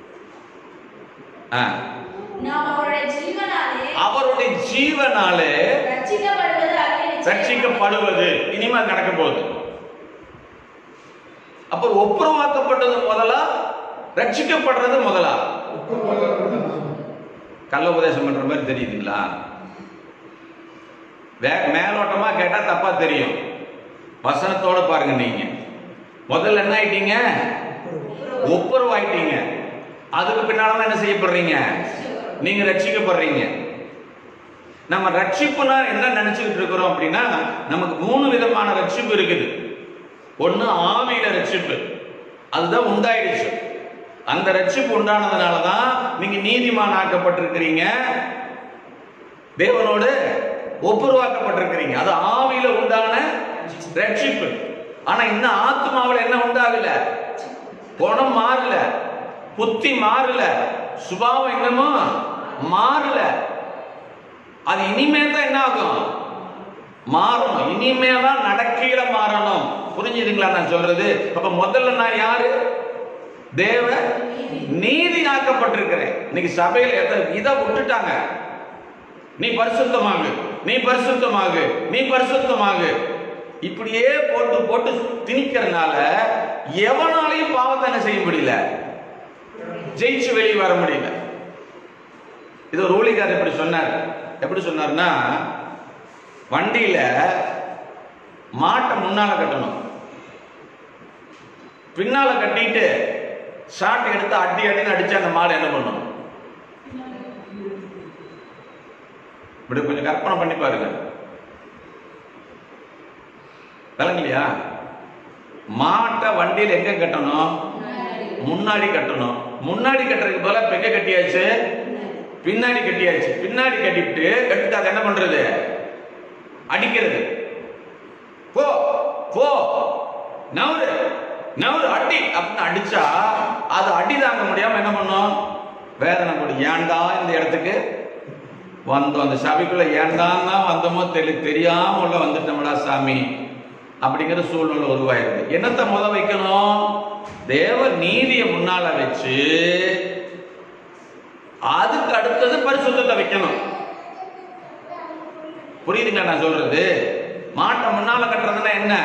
ஆ, நாம் அவருடைய ஜீவனாலே அவருடைய ஜீவனாலே ரட்சிக்கப்படுவது அதிக நிச்சயம். ரட்சிக்கப்படுவது இனிமே நடக்க போகுது அப்ப ஒப்புரவாக்கப்பட்டது முதலா ரட்சிக்கப்படுறது முதலா கள்ள உபதேசம் பண்ற மாதிரி தெரியுதுங்களா வே- மேலோட்டமா கேட்டா தப்பா தெரியும் வசனத்தோட பாருங்க நீங்க முதல்ல என்ன ஆயிட்டீங்க ஒப்புரவாயிட்டீங்க அதுக்கு பின்னால என்ன செய்யப்படுறீங்க நீங்க ரட்சிக்கப்படுறீங்க நம்ம ரட்சிப்புனா என்ன நினைச்சுக்கிட்டு இருக்கிறோம் அப்படின்னா நமக்கு மூணு விதமான ரட்சிப்பு இருக்குது ஒண்ணு ஆவியில ரட்சிப்பு அதுதான் உண்டாயிடுச்சு அந்த ரட்சிப்பு உண்டானதுனால தான் நீங்க நீதிமான் ஆக்கப்பட்டிருக்கிறீங்க தேவனோடு ஒப்புருவாக்கப்பட்டிருக்கிறீங்க அது ஆவியில உண்டான ரட்சிப்பு ஆனா இன்னும் ஆத்மாவில் என்ன உண்டாகல குணம் மாறல புத்தி மாறல சுபாவம் என்னமோ மாறல அது இனிமே தான் என்ன ஆகும் மாறணும் இனிமே தான் நடக்கையில மாறணும் புரிஞ்சுதுங்களா நான் சொல்றது அப்ப முதல்ல நான் யாரு தேவ நீதி ஆக்கப்பட்டிருக்கிறேன் இன்னைக்கு சபையில எத்த- இதை விட்டுட்டாங்க நீ பரிசுத்தமாகு நீ பரிசுத்தமாகு நீ பரிசுத்தமாகு இப்படியே போட்டு போட்டு திணிக்கிறதுனால எவனாலையும் பாவத்தை என்ன செய்ய முடியல ஜெயிச்சு வெளியே வர முடியல இது ஒரு ஊழிகார் இப்படி சொன்னார் எப்படி சொன்னார்னா வண்டியில மாட்டை முன்னால கட்டணும் பின்னால கட்டிட்டு ஷாட் எடுத்து அடி அடின்னு அடிச்சு அந்த மாடு என்ன பண்ணும் இப்படி கொஞ்சம் கற்பனை பண்ணி பாருங்க விளங்கலையா மாட்டை வண்டியில் எங்க கட்டணும் முன்னாடி கட்டணும் முன்னாடி கட்டுறதுக்கு பதிலா இப்ப எங்க கட்டியாச்சு பின்னாடி கட்டியாச்சு பின்னாடி கட்டிவிட்டு கட்டிட்டு அதை என்ன பண்றது அடிக்கிறது போ போ நவரு நவரு அடி அப்படின்னு அடிச்சா அது அடி தாங்க முடியாம என்ன பண்ணும் வேதனை கூட ஏன்டா இந்த இடத்துக்கு வந்தோம் அந்த சபைக்குள்ள ஏன்டான்னா வந்தோமோ தெரி தெரியாம உள்ள வந்துட்டோம்டா சாமி அப்படிங்கிற சூழ்நிலை உருவாயிருது என்னத்தை முத வைக்கணும் தேவ நீதியை முன்னால வச்சு அதுக்கு அடுத்தது பரிசுத்தத்தை வைக்கணும் புரியுதுங்க நான் சொல்றது மாட்டை முன்னால கட்டுறதுன்னா என்ன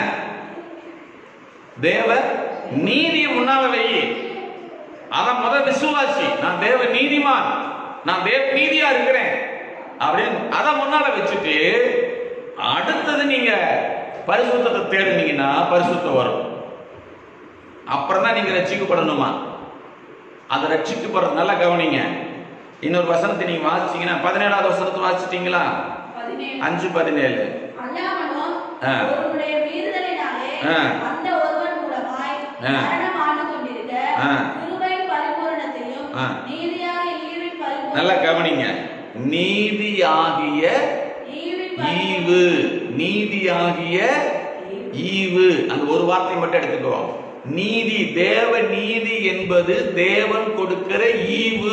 தேவ நீதியை முன்னால வை அத முத விசுவாசி நான் தேவ நீதிமான் நான் தேவ நீதியா இருக்கிறேன் அப்படின்னு அதை முன்னால வச்சுட்டு அடுத்தது நீங்க பரிசுத்தத்தை தேடுனீங்கன்னா பரிசுத்தம் வரும் அப்புறம் தான் நீங்க ரட்சிக்கப்படணுமா அதை ரட்சிக்கப்படுறது நல்லா கவனிங்க இன்னொரு வசனத்தை நீங்க வாசிச்சீங்கன்னா பதினேழாவது வசனத்தை வாசிச்சிட்டீங்களா பதினேழு. அஞ்சு பதினேழு அல்லாமலும் ஆ. ஒருவனுடைய மீறுதலினாலே ஆ. அந்த ஒருவன் மூலமாய் ஆ. மரணம் ஆண்டு கொண்டிருக்க ஆ. கிருபை பரிபூரணத்தையும் ஆ. நீதியாக ஈவின் பரிபூரண நல்லா கவனிங்க நீதியாகிய ஈவின் ஈவு நீதியாகிய ஈவு அந்த ஒரு வார்த்தை மட்டும் எடுத்துக்கோ நீதி தேவ நீதி என்பது தேவன் கொடுக்கிற ஈவு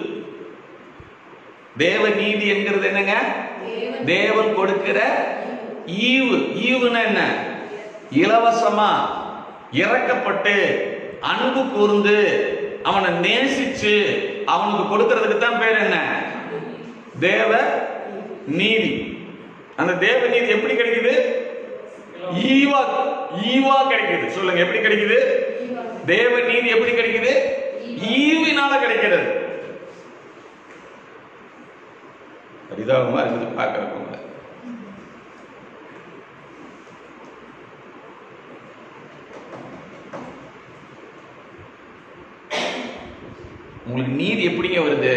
தேவ நீதி என்கிறது என்னங்க தேவன் தேவன் கொடுக்கிற ஈவு ஈவுன்னா என்ன இலவசமா இறக்கப்பட்டு அன்பு கூர்ந்து அவனை நேசிச்சு அவனுக்கு கொடுக்கறதுக்கு தான் பேர் என்ன தேவ நீதி அந்த தேவ நீதி எப்படி கிடைக்குது ஈவா ஈவா கிடைக்குது சொல்லுங்க எப்படி கிடைக்குது தேவ நீதி எப்படி கிடைக்குது ஈவினால கிடைக்கிறது பரிதாபமா இருக்குது பார்க்கறவங்க உங்களுக்கு நீதி எப்படிங்க வருது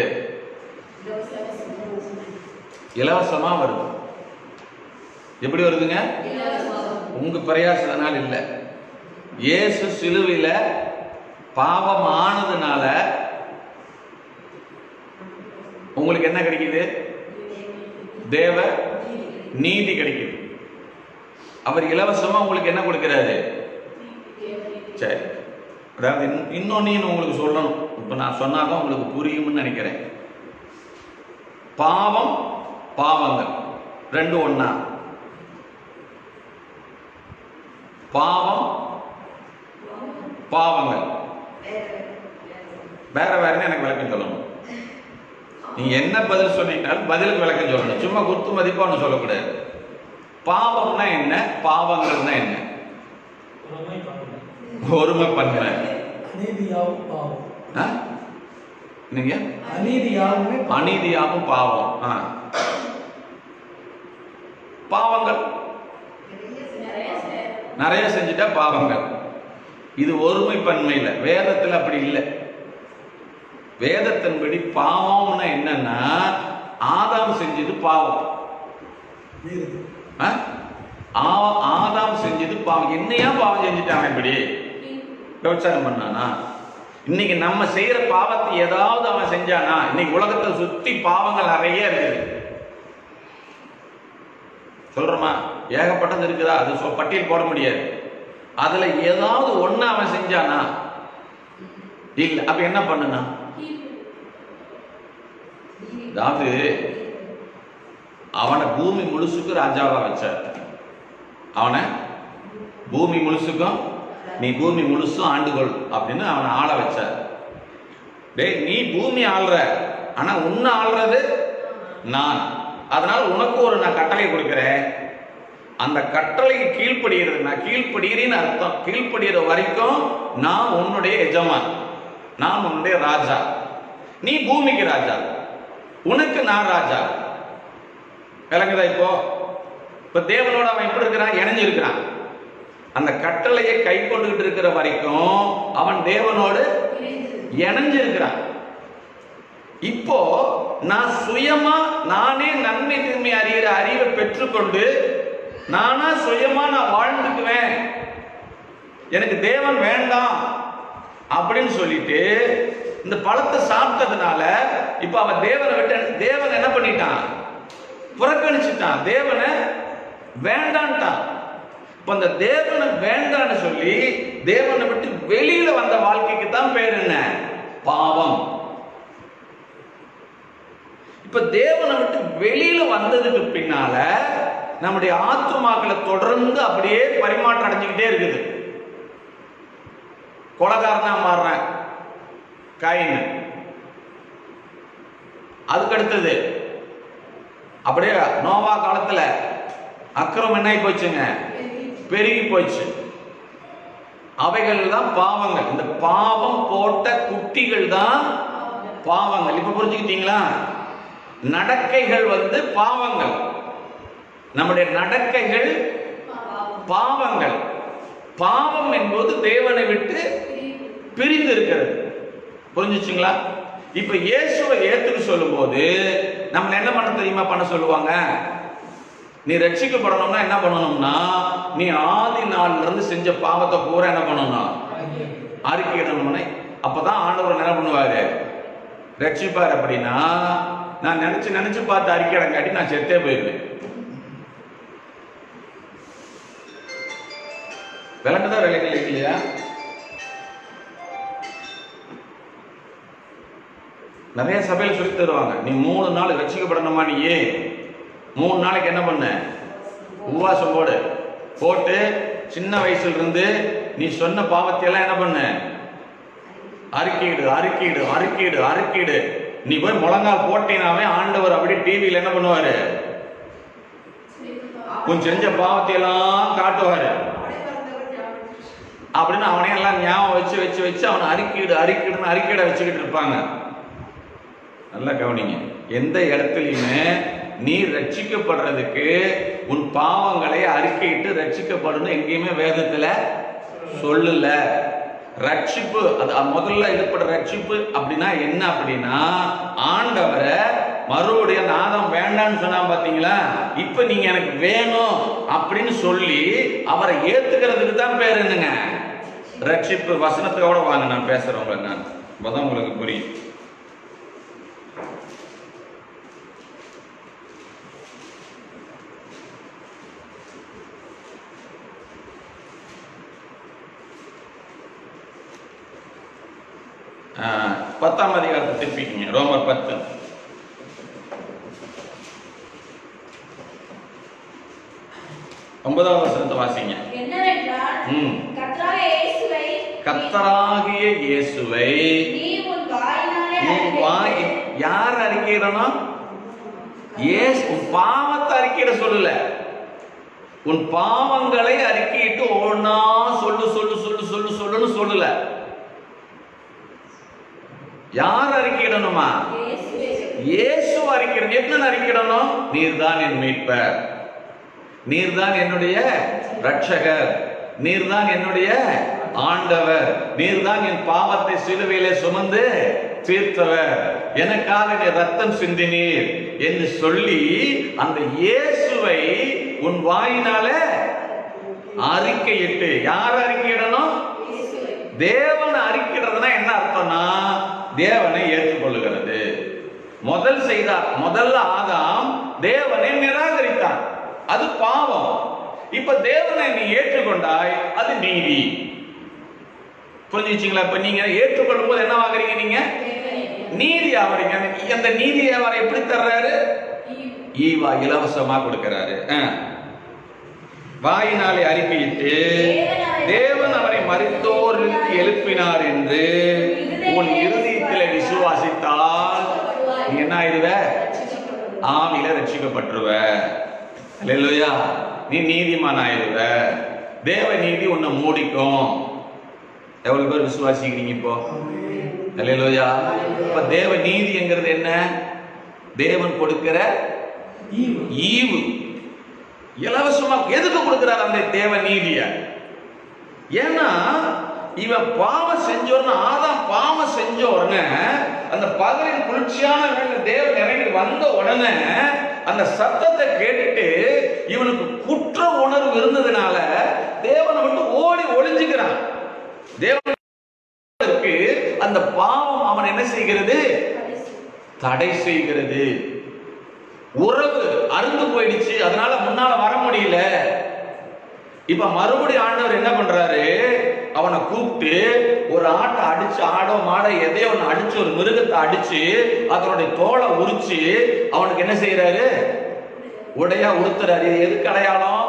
இலவசமா வருது எப்படி வருதுங்க உங்க பிரயாசத்தினால் இல்ல இயேசு சிலுவையில பாவம் ஆனதுனால உங்களுக்கு என்ன கிடைக்குது தேவ நீதி கிடைக்குது அவர் இலவசமா உங்களுக்கு என்ன கொடுக்கிறாரு சரி அதாவது இன்- இன்னொன்னையும் உங்களுக்கு சொல்லணும் இப்ப நான் சொன்னாதான் உங்களுக்கு புரியும்னு நினைக்கிறேன் பாவம் பாவங்கள் ரெண்டு ஒண்ணா பாவம் பாவங்கள் வேற வேறன்னு எனக்கு விளக்கம் சொல்லணும் நீங்க என்ன பதில் சொன்னீங்கனாலும் பதிலுக்கு விளக்கம் சொல்லணும் சும்மா குத்து மதிப்பா ஒன்று சொல்லக்கூடாது பாவம்னா என்ன பாவங்கள்னா என்ன ஒருமை பன்மை அநீதியாவும் பாவம் ஆ? நீங்க அநீதியாகவுமே பாவம். அநீதியாகும் பாவம் ஆ. பாவங்கள் நிறைய செஞ்சுட்டா பாவங்கள் இது ஒருமை பன்மையில வேதத்துல அப்படி இல்லை வேதத்தின்படி பாவம்னா என்னன்னா ஆதாம் செஞ்சது பாவம் மீறுது. ஆ? ஆ- ஆதாம் செஞ்சது பாவம் என்னையா பாவம் செஞ்சுட்டான் இப்படி விபச்சாரம் பண்ணானா இன்னைக்கு நம்ம செய்யற பாவத்தை ஏதாவது அவன் செஞ்சானா இன்னைக்கு உலகத்தை சுத்தி பாவங்கள் நிறைய இருக்குது சொல்றோமா ஏகப்பட்டது இருக்குதா அது சொ- பட்டியல் போட முடியாது அதுல ஏதாவது ஒண்ணு அவன் செஞ்சானா இல்ல அப்ப என்ன பண்ணுனா அதாவது அவனை பூமி முழுசுக்கு ராஜாவா வச்சார் அவனை பூமி முழுசுக்கும் நீ பூமி முழுசும் ஆண்டுகொள் அப்படின்னு அவனை ஆள வச்சார் டேய் நீ பூமி ஆள்ற ஆனா உன்னை ஆள்றது நான் அதனால உனக்கு ஒரு நான் கட்டளை கொடுக்கிறேன் அந்த கட்டளைக்கு கீழ்ப்படுகிறது நான் கீழ்ப்படுகிறேன்னு அர்த்தம் கீழ்ப்படுகிற வரைக்கும் நான் உன்னுடைய எஜமான் நான் உன்னுடைய ராஜா நீ பூமிக்கு ராஜா உனக்கு நான் ராஜா விளங்குதா இப்போ இப்ப தேவனோட அவன் எப்படி இருக்கிறான் இணைஞ்சு இருக்கிறான் அந்த கட்டளையை கை கொண்டுகிட்டு இருக்கிற வரைக்கும் அவன் தேவனோடு இணைஞ்சு இருக்கிறான் இப்போ நான் சுயமா நானே நன்மை தீமை அறிகிற அறிவை பெற்றுக்கொண்டு நானா சுயமா நான் வாழ்ந்துக்குவேன் எனக்கு தேவன் வேண்டாம் அப்படின்னு சொல்லிட்டு இந்த பழத்தை சாப்பிட்டதுனால இப்ப அவன் தேவனை விட்டு தேவன் என்ன பண்ணிட்டான் புறக்கணிச்சுட்டான் தேவனை வேண்டான்ட்டான் இப்ப அந்த தேவனை வேண்டான்னு சொல்லி தேவனை விட்டு வெளியில வந்த வாழ்க்கைக்கு தான் பேர் என்ன பாவம் இப்ப தேவனை விட்டு வெளியில வந்ததுக்கு பின்னால நம்முடைய ஆத்துமாக்களை தொடர்ந்து அப்படியே பரிமாற்றம் அடைஞ்சுக்கிட்டே இருக்குது கொலகாரனா மாறுறேன் காயின் அதுக்கு அடுத்தது அப்படியே நோவா காலத்துல அக்கிரம் என்ன ஆகி போச்சுங்க பெருகி போச்சு அவைகள் தான் பாவங்கள் இந்த பாவம் போட்ட குட்டிகள் தான் பாவங்கள் இப்ப புரிஞ்சுக்கிட்டீங்களா நடக்கைகள் வந்து பாவங்கள் நம்முடைய நடக்கைகள் பாவங்கள் பாவம் என்பது தேவனை விட்டு பிரிந்து இருக்கிறது புரிஞ்சுச்சுங்களா இப்ப இயேசுவை ஏத்துக்கு சொல்லும்போது நம்ம என்ன பண்ண தெரியுமா பண்ண சொல்லுவாங்க நீ ரட்சிக்கப்படணும்னா என்ன பண்ணணும்னா நீ ஆதி நாள்ல இருந்து செஞ்ச பாவத்தை பூரா என்ன பண்ணணும் அறிக்கையிடணும்னு அப்பதான் ஆண்டவர் என்ன பண்ணுவாரு ரட்சிப்பார் அப்படின்னா நான் நினைச்சு நினைச்சு பார்த்து அறிக்கையிடங்காட்டி நான் செத்தே போயிருவேன் விளங்குதான் விலைகள் இல்லையா நிறைய சபையில் சொல்லி தருவாங்க நீ மூணு நாள் ரட்சிக்கப்படணுமா நீ ஏன் மூணு நாளைக்கு என்ன பண்ண உபவாசம் போடு போட்டு சின்ன வயசுல இருந்து நீ சொன்ன பாவத்தை எல்லாம் என்ன பண்ண அறிக்கையிடு அறிக்கையிடு அறிக்கையிடு அறிக்கையிடு நீ போய் முழங்கால் போட்டினாவே ஆண்டவர் அப்படியே டிவியில் என்ன பண்ணுவாரு உன் செஞ்ச பாவத்தை எல்லாம் காட்டுவாரு அப்படின்னு அவனே எல்லாம் ஞாபகம் வச்சு வச்சு வச்சு அவனை அறிக்கையிடு அறிக்கையிடுன்னு அறிக்கையிட வச்சுக்கிட்டு இருப்பாங்க நல்லா கவனிங்க எந்த இடத்துலையுமே நீ ரட்சிக்கப்படுறதுக்கு உன் பாவங்களை அறிக்கையிட்டு ரட்சிக்கப்படணும் எங்கேயுமே வேதத்துல சொல்லல ரட்சிப்பு அது முதல்ல இதுபட ரட்சிப்பு அப்படின்னா என்ன அப்படின்னா ஆண்டவரை மறுபடியும் நாதம் வேண்டாம்னு சொன்னா பாத்தீங்களா இப்ப நீங்க எனக்கு வேணும் அப்படின்னு சொல்லி அவரை ஏத்துக்கிறதுக்கு தான் பேர் என்னங்க ரட்சிப்பு வசனத்தோட வாங்க நான் பேசுறவங்க நான் அப்பதான் உங்களுக்கு புரியும் ஆஹ், பத்தாம் அதிகாரத்தை திருப்பிக்கங்க ரோமர் பத்து ஒன்பதாவது வசனத்தை வாசிங்க என்னவென்றால் ம். கர்த்தராகிய இயேசுவை கத்தராகிய இயேசுவை நீ உன் வாயினாலே உன் வாய் அறிக்கை யார் அறிக்கையிடணும் ஏசு உன் பாவத்தை அறிக்கையிட சொல்லல உன் பாவங்களை அறிக்கையிட்டு ஒவ்வொன்னா சொல்லு சொல்லு சொல்லு சொல்லு சொல்லுன்னு சொல்லல யார் அறிக்கையிடணுமா இயேசுவே இயேசு அறிக்கையிடணும் என்ன அறிக்கையிடணும் நீர்தான் என் மீட்பர் நீர்தான் என்னுடைய ரட்சகர் நீர்தான் என்னுடைய ஆண்டவர் நீர்தான் என் பாவத்தை சிலுவையிலே சுமந்து தீர்த்தவர் எனக்காக நீ ரத்தம் சிந்தினீர் என்று சொல்லி அந்த இயேசுவை உன் வாயினால அறிக்கையிட்டு யார் அறிக்கையிடணும் இயேசுவை தேவனை அறிக்கிறதுனா என்ன அர்த்தம்னா தேவனை ஏற்றுக்கொள்ளுகிறது முதல் செய்தார் முதல்ல ஆதாம் தேவனை நிராகரித்தான் அது பாவம் இப்ப தேவனை நீ ஏற்றுக்கொண்டாய் அது நீதி புரிஞ்சுச்சுங்களா இப்ப நீங்க ஏற்றுக்கொள்ளும் போது என்ன ஆகுறீங்க நீங்க தேவனே நீதி ஆவறீங்க அந்த நீதியை அவர் எப்படி தர்றாரு ஈ- ஈவா இலவசமா கொடுக்கிறாரு ஆ. வாயினாலே அறிக்கையிட்டு தேவன் அவரை மறித்தோரிலிருந்து எழுப்பினார் என்று உன் இருதயத்தில் விசுவாசித்தால் நீ என்ன ஆயிடுவ ரட்சிக்கப்படுவது. ஆவில ரட்சிக்கப்பட்டுருவ அல்லேலூயா நீ நீதிமான் ஆயிடுவ தேவ நீதி உன்னை மூடிக்கும் எவ்வளவு பேர் விசுவாசிக்கிறீங்க இப்போ அல்லேலூயா இப்ப தேவ நீதிங்கிறது என்ன தேவன் கொடுக்கிற ஈவு ஈவு இலவசமா எதுக்கு கொடுக்கிறார் அந்த தேவ நீதிய ஏன்னா இவன் பாவம் செஞ்சோன்னு ஆதாம் பாவம் செஞ்ச உடனே அந்த பகலின் குளிர்ச்சியான வேலை தேவன் இறங்கி வந்த உடனே அந்த சத்தத்தை கேட்டுட்டு இவனுக்கு குற்ற உணர்வு இருந்ததுனால தேவனை விட்டு ஓடி ஒளிஞ்சுக்கிறான் தேவனுக்கு அந்த பாவம் அவன் என்ன செய்கிறது தடை செய்கிறது உறவு அருந்து போயிடுச்சு அதனால முன்னால வர முடியல இப்ப மறுபடியும் ஆண்டவர் என்ன பண்றாரு அவனை கூப்பிட்டு ஒரு ஆட்டை அடிச்சு ஆடோ மாடோ எதையோ ஒன்று அடிச்சு ஒரு மிருகத்தை அடிச்சு அதனுடைய தோலை உரிச்சு அவனுக்கு என்ன செய்யறாரு உடையா உடுத்துறாரு இது எதுக்கு அடையாளம்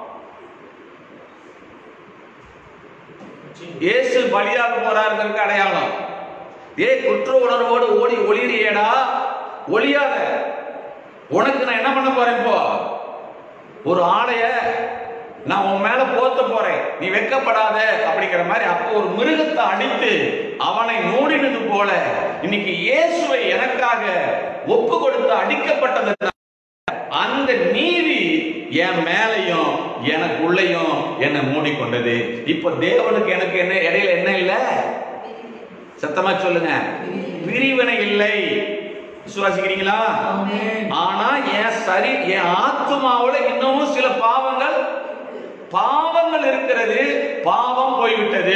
இயேசு பலியாக போறாருங்கிறதுக்கு அடையாளம் ஏய் குற்ற உணர்வோடு ஓடி ஒளிரியேடா ஒளியாத உனக்கு நான் என்ன பண்ண போறேன் இப்போ ஒரு ஆடைய நான் உன் மேல போத்த போறேன் நீ வெக்கப்படாத அப்படிங்கிற மாதிரி அப்போ ஒரு மிருகத்தை அடித்து அவனை மூடினது போல இன்னைக்கு இயேசுவை எனக்காக ஒப்பு கொடுத்து அடிக்கப்பட்டது அந்த நீதி என் மேலையும் எனக்குள்ளேயும் என்னை மூடிக்கொண்டது இப்ப தேவனுக்கு எனக்கு என்ன இடையில என்ன இல்ல சத்தமா சொல்லுங்க பிரிவினை இல்லை விசுவாசிக்கிறீங்களா ஆமென். ஆனா என் சரி என் ஆத்மாவுல இன்னமும் சில பாவங்கள் பாவங்கள் இருக்கிறது பாவம் போய்விட்டது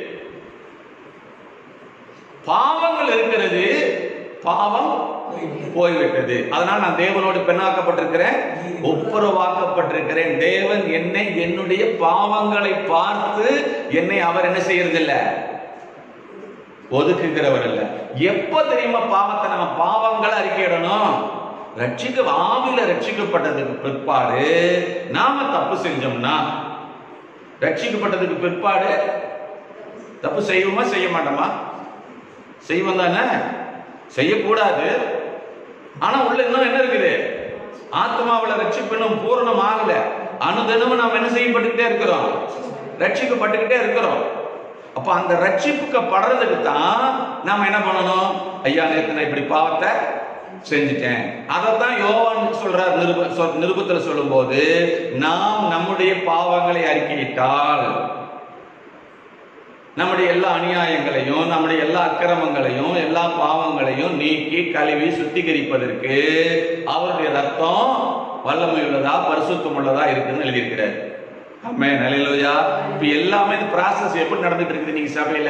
பாவங்கள் இருக்கிறது பாவம் போய்விட்டது அதனால் நான் தேவனோடு பெண்ணாக்கப்பட்டிருக்கிறேன் ஒப்புரவாக்கப்பட்டிருக்கிறேன் தேவன் என்னை என்னுடைய பாவங்களை பார்த்து என்னை அவர் என்ன செய்யறதில்ல ஒதுக்குகிறவர் அல்ல எப்ப தெரியுமா பாவத்தை நம்ம பாவங்களை அறிக்கையிடணும் ரட்சிக்க ஆவில ரட்சிக்கப்பட்டதுக்கு பிற்பாடு நாம தப்பு செஞ்சோம்னா ரட்சிக்கப்பட்டதுக்கு பிற்பாடு தப்பு செய்வோமா செய்ய மாட்டோமா செய்வோம் தானே செய்யக்கூடாது ஆனா உள்ள இன்னும் என்ன இருக்குது ஆத்மாவுல ரட்சிப்பு இன்னும் பூரணம் ஆகல அனுதினமும் நாம் என்ன செய்யப்பட்டுக்கிட்டே இருக்கிறோம் ரட்சிக்கப்பட்டுக்கிட்டே இருக்கிறோம் அப்ப அந்த ரட்சிப்புக்கு படுறதுக்கு தான் நாம என்ன பண்ணணும் ஐயா நேத்து நான் இப்படி பாவத்தை செஞ்சுட்டேன் அதைத்தான் யோவான் சொல்றார் நிருப சொல்- நிருபத்துல சொல்லும்போது நாம் நம்முடைய பாவங்களை அறிக்கையிட்டால் நம்முடைய எல்லா அநியாயங்களையும் நம்முடைய எல்லா அக்கிரமங்களையும் எல்லா பாவங்களையும் நீக்கி கழுவி சுத்திகரிப்பதற்கு அவருடைய ரத்தம் வல்லமை உள்ளதா பரிசுத்தம் உள்ளதா இருக்குன்னு எழுதியிருக்கிறார் அம்மே நிலையிலோயா இப்ப எல்லாமே இந்த ப்ராசஸ் எப்படி நடந்துட்டு இருக்குது நீங்க சபையில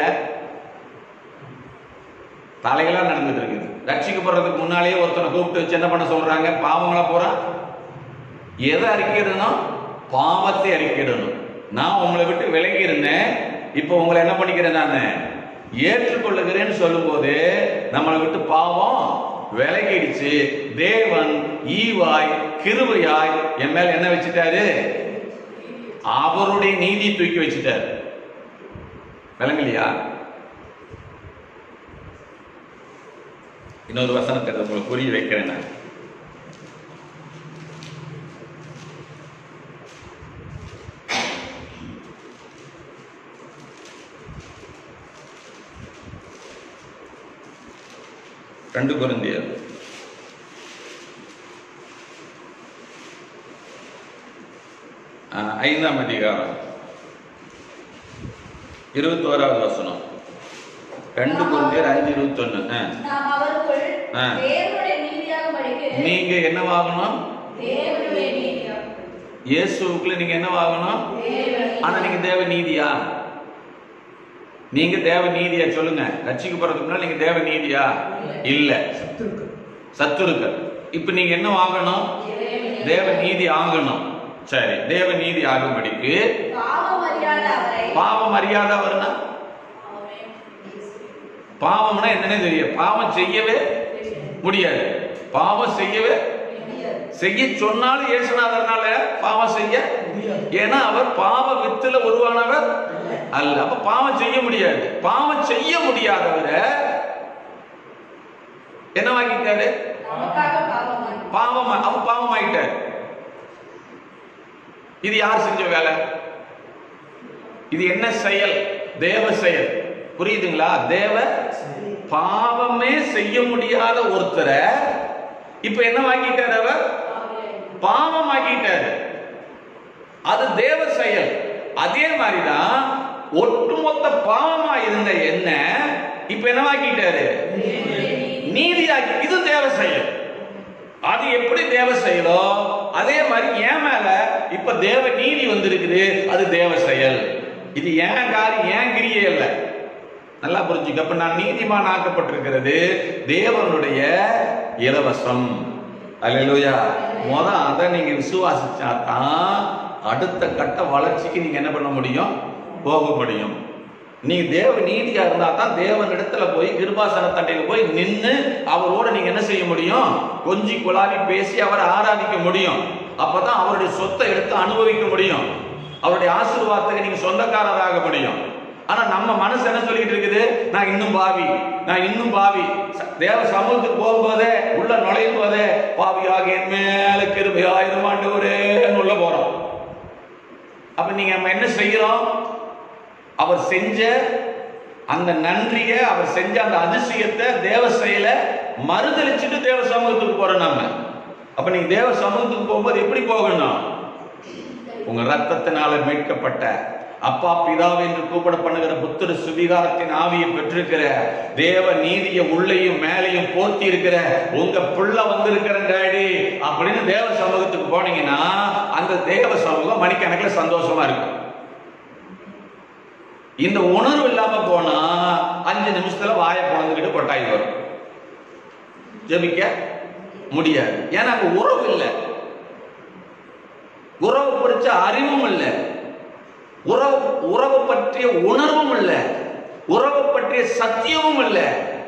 தலைகளா நடந்துட்டு இருக்குது ரட்சிக்கப்படுறதுக்கு முன்னாலேயே ஒருத்தனை கூப்பிட்டு வச்சு என்ன பண்ண சொல்றாங்க பாவங்களா போறான் எதை அறிக்கையிடணும் பாவத்தை அறிக்கையிடணும் நான் உங்களை விட்டு விலகி இருந்தேன் இப்போ உங்களை என்ன பண்ணிக்கிறேன் நான் ஏற்றுக்கொள்ளுகிறேன்னு சொல்லும்போது நம்மளை விட்டு பாவம் விலகிடுச்சு தேவன் ஈவாய் கிருபையாய் என் மேல என்ன வச்சுட்டாரு அவருடைய நீதி தூக்கி வச்சுட்டாரு விளங்கலையா இன்னொரு வசனத்தை உங்களுக்கு புரிய வைக்கிறேன் நான் ரெண்டு குருந்தியர் ஆஹ், ஐந்தாம் அதிகாரம் இருபத்தோராவது வசனம் ரெண்டு குருந்தியர் அஞ்சு இருபத்தொன்னு ஆஹ். நாம் அவருக்குள் ஆ. தேவனுடைய நீதியாகும்படிக்கு நீங்க என்னவாகணும் தேவனுடைய நீதியாக இயேசுக்குள்ள நீங்க என்னவாகணும் தேவனுடைய ஆனா நீங்க தேவ நீதியா நீங்க தேவ நீதியா சொல்லுங்க ரட்சிக்க போறதுக்கு முன்னாடி நீங்க தேவ நீதியா இல்ல சத்துருக்கு சத்துருக்கள் இப்ப நீங்க என்ன ஆகணும் தேவ நீதி ஆகணும் சரி தேவ நீதி ஆகும்படிக்கு பாவம் அறியாத அவரை பாவம் அறியாத வருனா பாவம்னா என்னன்னே தெரியும் பாவம் செய்யவே முடியாது பாவம் செய்யவே செய்ய சொன்னாலும் இயேசுநாதர்னால பாவம் செய்ய முடியாது ஏன்னா அவர் பாவ வித்துல உருவானவர் அல்ல அப்ப பாவம் செய்ய முடியாது பாவம் செய்ய முடியாதவரை என்ன வாங்கிட்டாரு நமக்காக பாவமாகி பாவம் அவர் பாவம் ஆயிட்டார் இது யார் செஞ்ச வேலை இது என்ன செயல் தேவ செயல் புரியுதுங்களா தேவ பாவமே செய்ய முடியாத ஒருத்தரை இப்ப என்ன வாங்கிட்டார் அவர் பாவமாக்கிட்டாரு அது தேவ செயல் அதே மாதிரிதான் ஒட்டுமொத்த பாவமா இருந்த என்ன இப்ப என்னவாக்கிட்டாரு நீதியாக்கி இது தேவ செயல் அது எப்படி தேவ செயலோ அதே மாதிரி என் மேல இப்ப தேவ நீதி வந்திருக்குது அது தேவ செயல் இது ஏன் காரியம் ஏன் கிரியே இல்லை நல்லா புரிஞ்சுக்க அப்ப நான் நீதிமான் ஆக்கப்பட்டிருக்கிறது தேவனுடைய இலவசம் அல்லேலூயா முத அதை நீங்க விசுவாசிச்சா தான் அடுத்த கட்ட வளர்ச்சிக்கு நீங்க என்ன பண்ண முடியும் போக முடியும் நீங்க தேவ நீதியா இருந்தா தான் தேவன் இடத்துல போய் கிருபாசன தண்டையில போய் நின்னு அவரோட நீங்க என்ன செய்ய முடியும் கொஞ்சி குழாவி பேசி அவரை ஆராதிக்க முடியும் அப்பதான் அவருடைய சொத்தை எடுத்து அனுபவிக்க முடியும் அவருடைய ஆசீர்வாதத்துக்கு நீங்க சொந்தக்காரராக முடியும் ஆனா நம்ம மனசு என்ன சொல்லிட்டு இருக்குது நான் இன்னும் பாவி நான் இன்னும் பாவி ச- தேவ சமூகத்துக்கு போகும்போதே உள்ள நுழையும் போதே பாவியாக என் மேல கிருபையாயிரம் ஆண்டவரே உள்ள போறோம் அப்ப நீங்க நம்ம என்ன செய்யறோம் அவர் செஞ்ச அந்த நன்றியை அவர் செஞ்ச அந்த அதிசயத்தை தேவ செயலை மறுதளிச்சுட்டு தேவ சமூகத்துக்கு போறோம் நாம அப்ப நீங்க தேவ சமூகத்துக்கு போகும்போது எப்படி போகணும் உங்க ரத்தத்தினால மீட்கப்பட்ட அப்பா பிதாவை என்று கூப்பிட பண்ணுகிற புத்திர சுவிகாரத்தின் ஆவியை பெற்றிருக்கிற தேவ நீதிய உள்ளேயும் மேலையும் போர்த்தி இருக்கிற உங்க புள்ள வந்திருக்கிற டேடி அப்படின்னு தேவ சமூகத்துக்கு போனீங்கன்னா அந்த தேவ சமூகம் மணிக்கணக்கில் சந்தோஷமா இருக்கும் இந்த உணர்வு இல்லாம போனா அஞ்சு நிமிஷத்துல வாயை பிறந்துக்கிட்டு கொட்டாய் வரும் ஜெபிக்க முடியாது ஏன்னா அங்க உறவு இல்லை உறவு குறிச்ச அறிவும் இல்லை உறவு உறவு பற்றிய உணர்வும் இல்லை உறவு பற்றிய சத்தியமும் இல்லை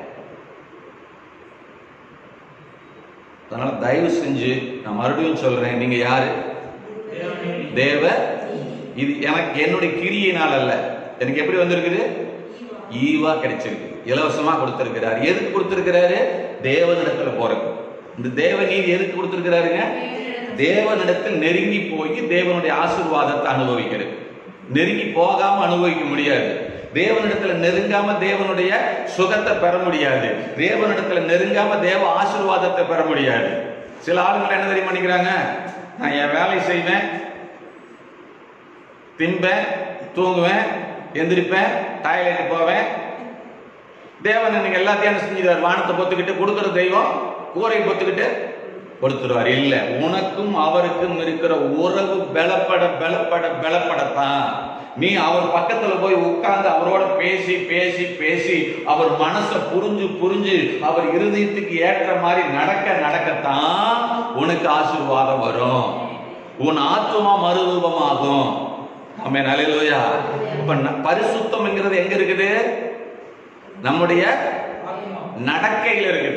அதனால தயவு செஞ்சு நான் மறுபடியும் சொல்றேன் நீங்க யாரு தேவ இது எனக்கு என்னுடைய கிரியினால் அல்ல எனக்கு எப்படி வந்திருக்குது ஈவா கிடைச்சிருக்கு இலவசமா கொடுத்திருக்கிறார் எதுக்கு கொடுத்திருக்கிறாரு தேவனிடத்துல போறது இந்த தேவ நீதி எதுக்கு கொடுத்திருக்கிறாருங்க தேவனிடத்தில் நெருங்கி போய் தேவனுடைய ஆசீர்வாதத்தை அனுபவிக்கிறது நெருங்கி போகாம அனுபவிக்க முடியாது தேவனிடத்துல நெருங்காம தேவனுடைய சுகத்தை பெற முடியாது தேவனிடத்துல நெருங்காம தேவ ஆசீர்வாதத்தை பெற முடியாது சில ஆளுங்கள் என்ன தெரியுமா பண்ணிக்கிறாங்க நான் என் வேலை செய்வேன் திம்பேன் தூங்குவேன் எந்திரிப்பேன் டாய்லெட் போவேன் தேவன் எனக்கு எல்லாத்தையும் என்ன செஞ்சிருவார் வானத்தை பொத்துக்கிட்டு கொடுக்குற தெய்வம் கூரை பொத்துக்கிட்டு கொடுத்துருவார் இல்ல உனக்கும் அவருக்கும் இருக்கிற உறவு பலப்பட பலப்பட பலப்படத்தான் நீ அவர் பக்கத்துல போய் உட்கார்ந்து அவரோட பேசி பேசி பேசி அவர் மனசை புரிஞ்சு புரிஞ்சு அவர் இருதயத்துக்கு ஏற்ற மாதிரி நடக்க நடக்கத்தான் உனக்கு ஆசீர்வாதம் வரும் உன் ஆத்துமா மறுரூபமாகும் ஆமே நலையிலோயா இப்ப ந- பரிசுத்தம்ங்கிறது எங்க இருக்குது நம்முடைய நடக்கையில இருக்குது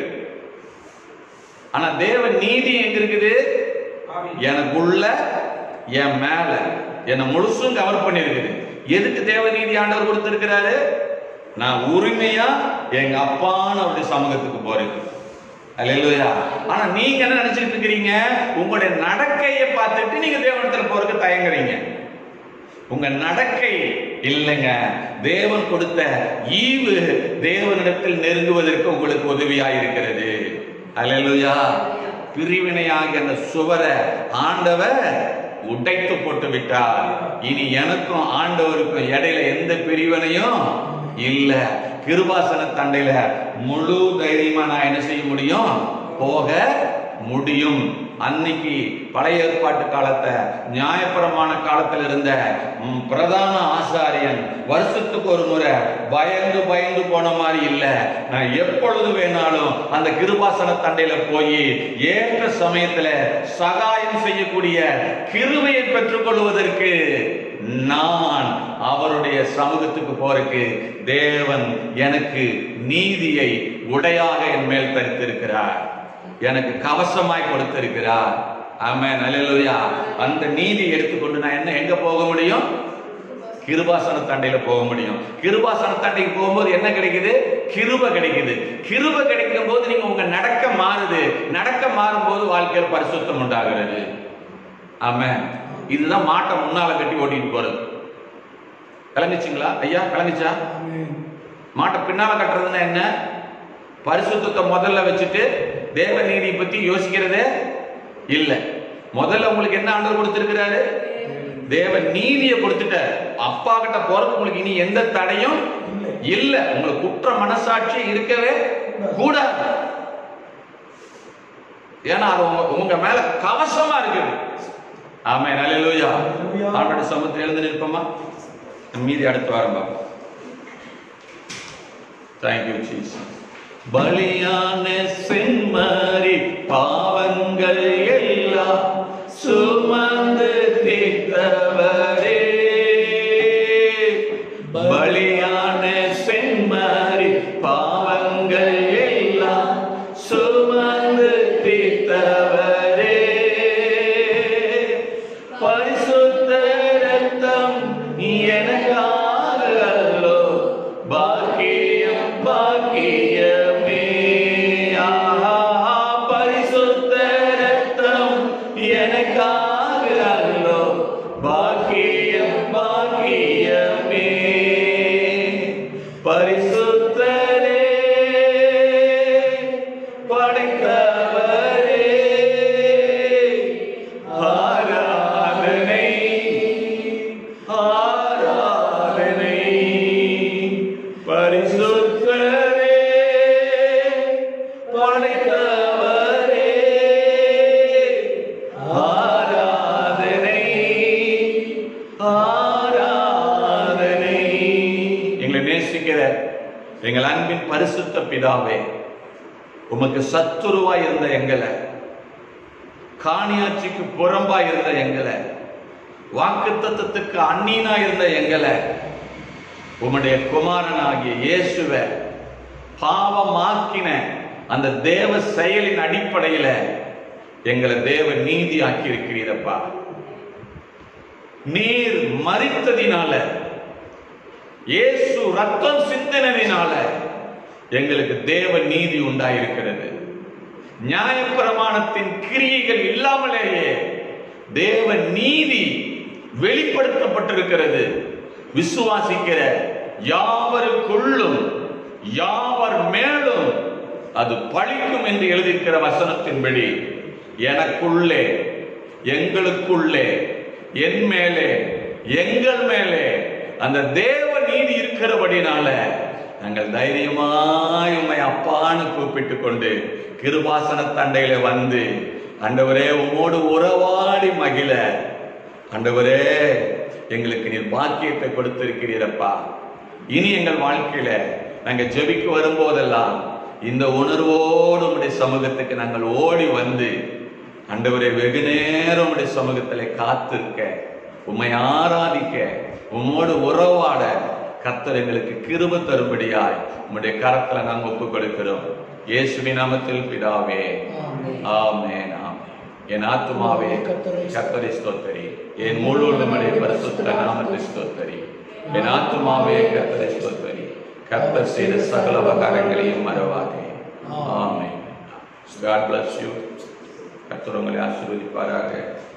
ஆனா தேவ நீதி எங்க இருக்குது எனக்குள்ள என் மேல என்னை முழுசும் கவர் பண்ணிருக்குது எதுக்கு தேவ நீதி ஆண்டவர் கொடுத்திருக்கிறாரு நான் உரிமையா எங்க அப்பான்னு அவருடைய சமூகத்துக்கு போறேன் அல்லேலூயா ஆனா நீங்க என்ன நினைச்சிட்டு இருக்கிறீங்க உங்களுடைய நடக்கையை பார்த்துட்டு நீங்க தேவனத்துல போறதுக்கு தயங்குறீங்க உங்க நடக்கை இல்லைங்க தேவன் கொடுத்த ஈவு தேவனிடத்தில் நெருங்குவதற்கு உங்களுக்கு உதவியா இருக்கிறது அல்லேலூயா பிரிவினையாகிய அந்த சுவரை ஆண்டவர் உடைத்து போட்டு விட்டார் இனி எனக்கும் ஆண்டவருக்கும் இடையில எந்த பிரிவினையும் இல்ல கிருபாசன தண்டையில முழு தைரியமா நான் என்ன செய்ய முடியும் போக முடியும் அன்னைக்கு பழைய ஏற்பாட்டு காலத்தை நியாயப்பிரமாண காலத்தில் இருந்த ம், பிரதான ஆசாரியன் வருஷத்துக்கு ஒரு முறை பயந்து பயந்து போன மாதிரி இல்ல நான் எப்பொழுது வேணாலும் அந்த கிருபாசன தண்டையில போய் ஏற்ற சமயத்துல சகாயம் செய்யக்கூடிய கிருபையை பெற்றுக்கொள்வதற்கு நான் அவருடைய சமூகத்துக்கு போறதுக்கு தேவன் எனக்கு நீதியை உடையாக என் மேல் தரித்திருக்கிறார் எனக்கு கவசமாய் கொடுத்திருக்கிறார் ஆமென் அல்லேலூயா அந்த நீதி எடுத்துக்கொண்டு நான் என்ன எங்க போக முடியும் கிருபாசன தண்டையில போக முடியும் கிருபாசன தண்டைக்கு போகும்போது என்ன கிடைக்குது கிருப கிடைக்குது கிருப கிடைக்கும் போது நீங்க உங்க நடக்க மாறுது நடக்க மாறும்போது வாழ்க்கையில் பரிசுத்தம் உண்டாகிறது ஆமென் இதுதான் மாட்டை முன்னால கட்டி ஓட்டிட்டு போறது கிளம்பிச்சுங்களா ஐயா கிளம்பிச்சா மாட்டை பின்னால கட்டுறதுன்னா என்ன பரிசுத்தத்தை முதல்ல வச்சுட்டு தேவ நீதியை பத்தி யோசிக்கிறதே இல்லை முதல்ல உங்களுக்கு என்ன ஆண்டவர் கொடுத்திருக்கிறாரு தேவ நீதியை கொடுத்துட்டார் அப்பா கிட்ட போறது உங்களுக்கு இனி எந்த தடையும் இல்ல உங்களுக்கு குற்ற மனசாட்சி இருக்கவே கூடாது ஏன்னா அது உங்க உங்க மேல கவசமா இருக்குது ஆமே நல்லூயா ஆண்டோட சமூகத்தில் எழுந்து நிற்போமா மீதி அடுத்து வாரம் பார்ப்போம் தேங்க்யூ ஜீசஸ் பலியான செம்மறி பாவங்கள் எல்லாம் சுமந்து தீர்த்தவரே பலியான செம்மறி பாவங்கள் எல்லாம் சுமந்து தீர்த்தவரே பரிசுத்த ரத்தம் எனக்காக அல்லோ பாக்கியம் பாக்கியமே ஆஹா பரிசுத்த ரத்தம் எனக்காக அல்லோ பாக்கியம் பாக்கியமே பரிசுத்தரே படைத்தவரே ஆராதனை ஆராதனை பரிசுத்தரே படைத்தவரே ஆராதனை ஆராதனை எங்களை நேசிக்கிற எங்கள் அன்பின் பரிசுத்த பிதாவே உமக்கு சத்துருவாய் இருந்த எங்களை காணியாட்சிக்கு புறம்பா இருந்த எங்களை வாக்கு தத்துவத்துக்கு அந்நீனா இருந்த எங்களை உம்முடைய குமாரனாகிய இயேசுவை பாவமாக்கின அந்த தேவ செயலின் அடிப்படையில எங்களை தேவ நீதி ஆக்கி இருக்கிறீரப்பா நீர் மறித்ததினால இயேசு ரத்தம் சிந்தினதினால எங்களுக்கு தேவ நீதி உண்டாயிருக்கிறது நியாயப்பிரமாணத்தின் கிரியைகள் இல்லாமலேயே தேவ நீதி வெளிப்படுத்தப்பட்டிருக்கிறது விசுவாசிக்கிற யாவருக்குள்ளும் யாவர் மேலும் அது பழிக்கும் என்று எழுதியிருக்கிற வசனத்தின்படி எனக்குள்ளே எங்களுக்குள்ளே என் மேலே எங்கள் மேலே அந்த தேவ நீதி இருக்கிறபடினால நாங்கள் தைரியமாய் உம்மை அப்பான்னு கூப்பிட்டு கொண்டு கிருபாசன தண்டையில வந்து ஆண்டவரே உம்மோடு உறவாடி மகிழ ஆண்டவரே எங்களுக்கு நீர் பாக்கியத்தை கொடுத்திருக்கிறீரப்பா இனி எங்கள் வாழ்க்கையில நாங்க ஜெபிக்க வரும்போதெல்லாம் இந்த உணர்வோடு உடைய சமூகத்துக்கு நாங்கள் ஓடி வந்து ஆண்டவரை வெகு நேரம் உடைய சமூகத்தில் காத்திருக்க உம்மை ஆராதிக்க உம்மோடு உறவாட கர்த்தர் எங்களுக்கு கிருப தரும்படியாய் உம்முடைய கரத்துல நாங்கள் ஒப்புக் கொடுக்கிறோம் இயேசுவின் நாமத்தில் பிதாவே ஆமென். ஆமென் ஆமென் என் ஆத்துமாவே கர்த்தரை ஸ்தோத்தரி என் முழு உள்ளமுடைய பரிசுத்த நாமத்தை ஸ்தோத்தரி என் ஆத்துமாவே கர்த்தரை ஸ்தோத்தரி கர்த்தர் செய்த சகல உபகாரங்களையும் மறவாதே ஆமென் God bless you கர்த்தர் உங்களை ஆசீர்வதிப்பாராக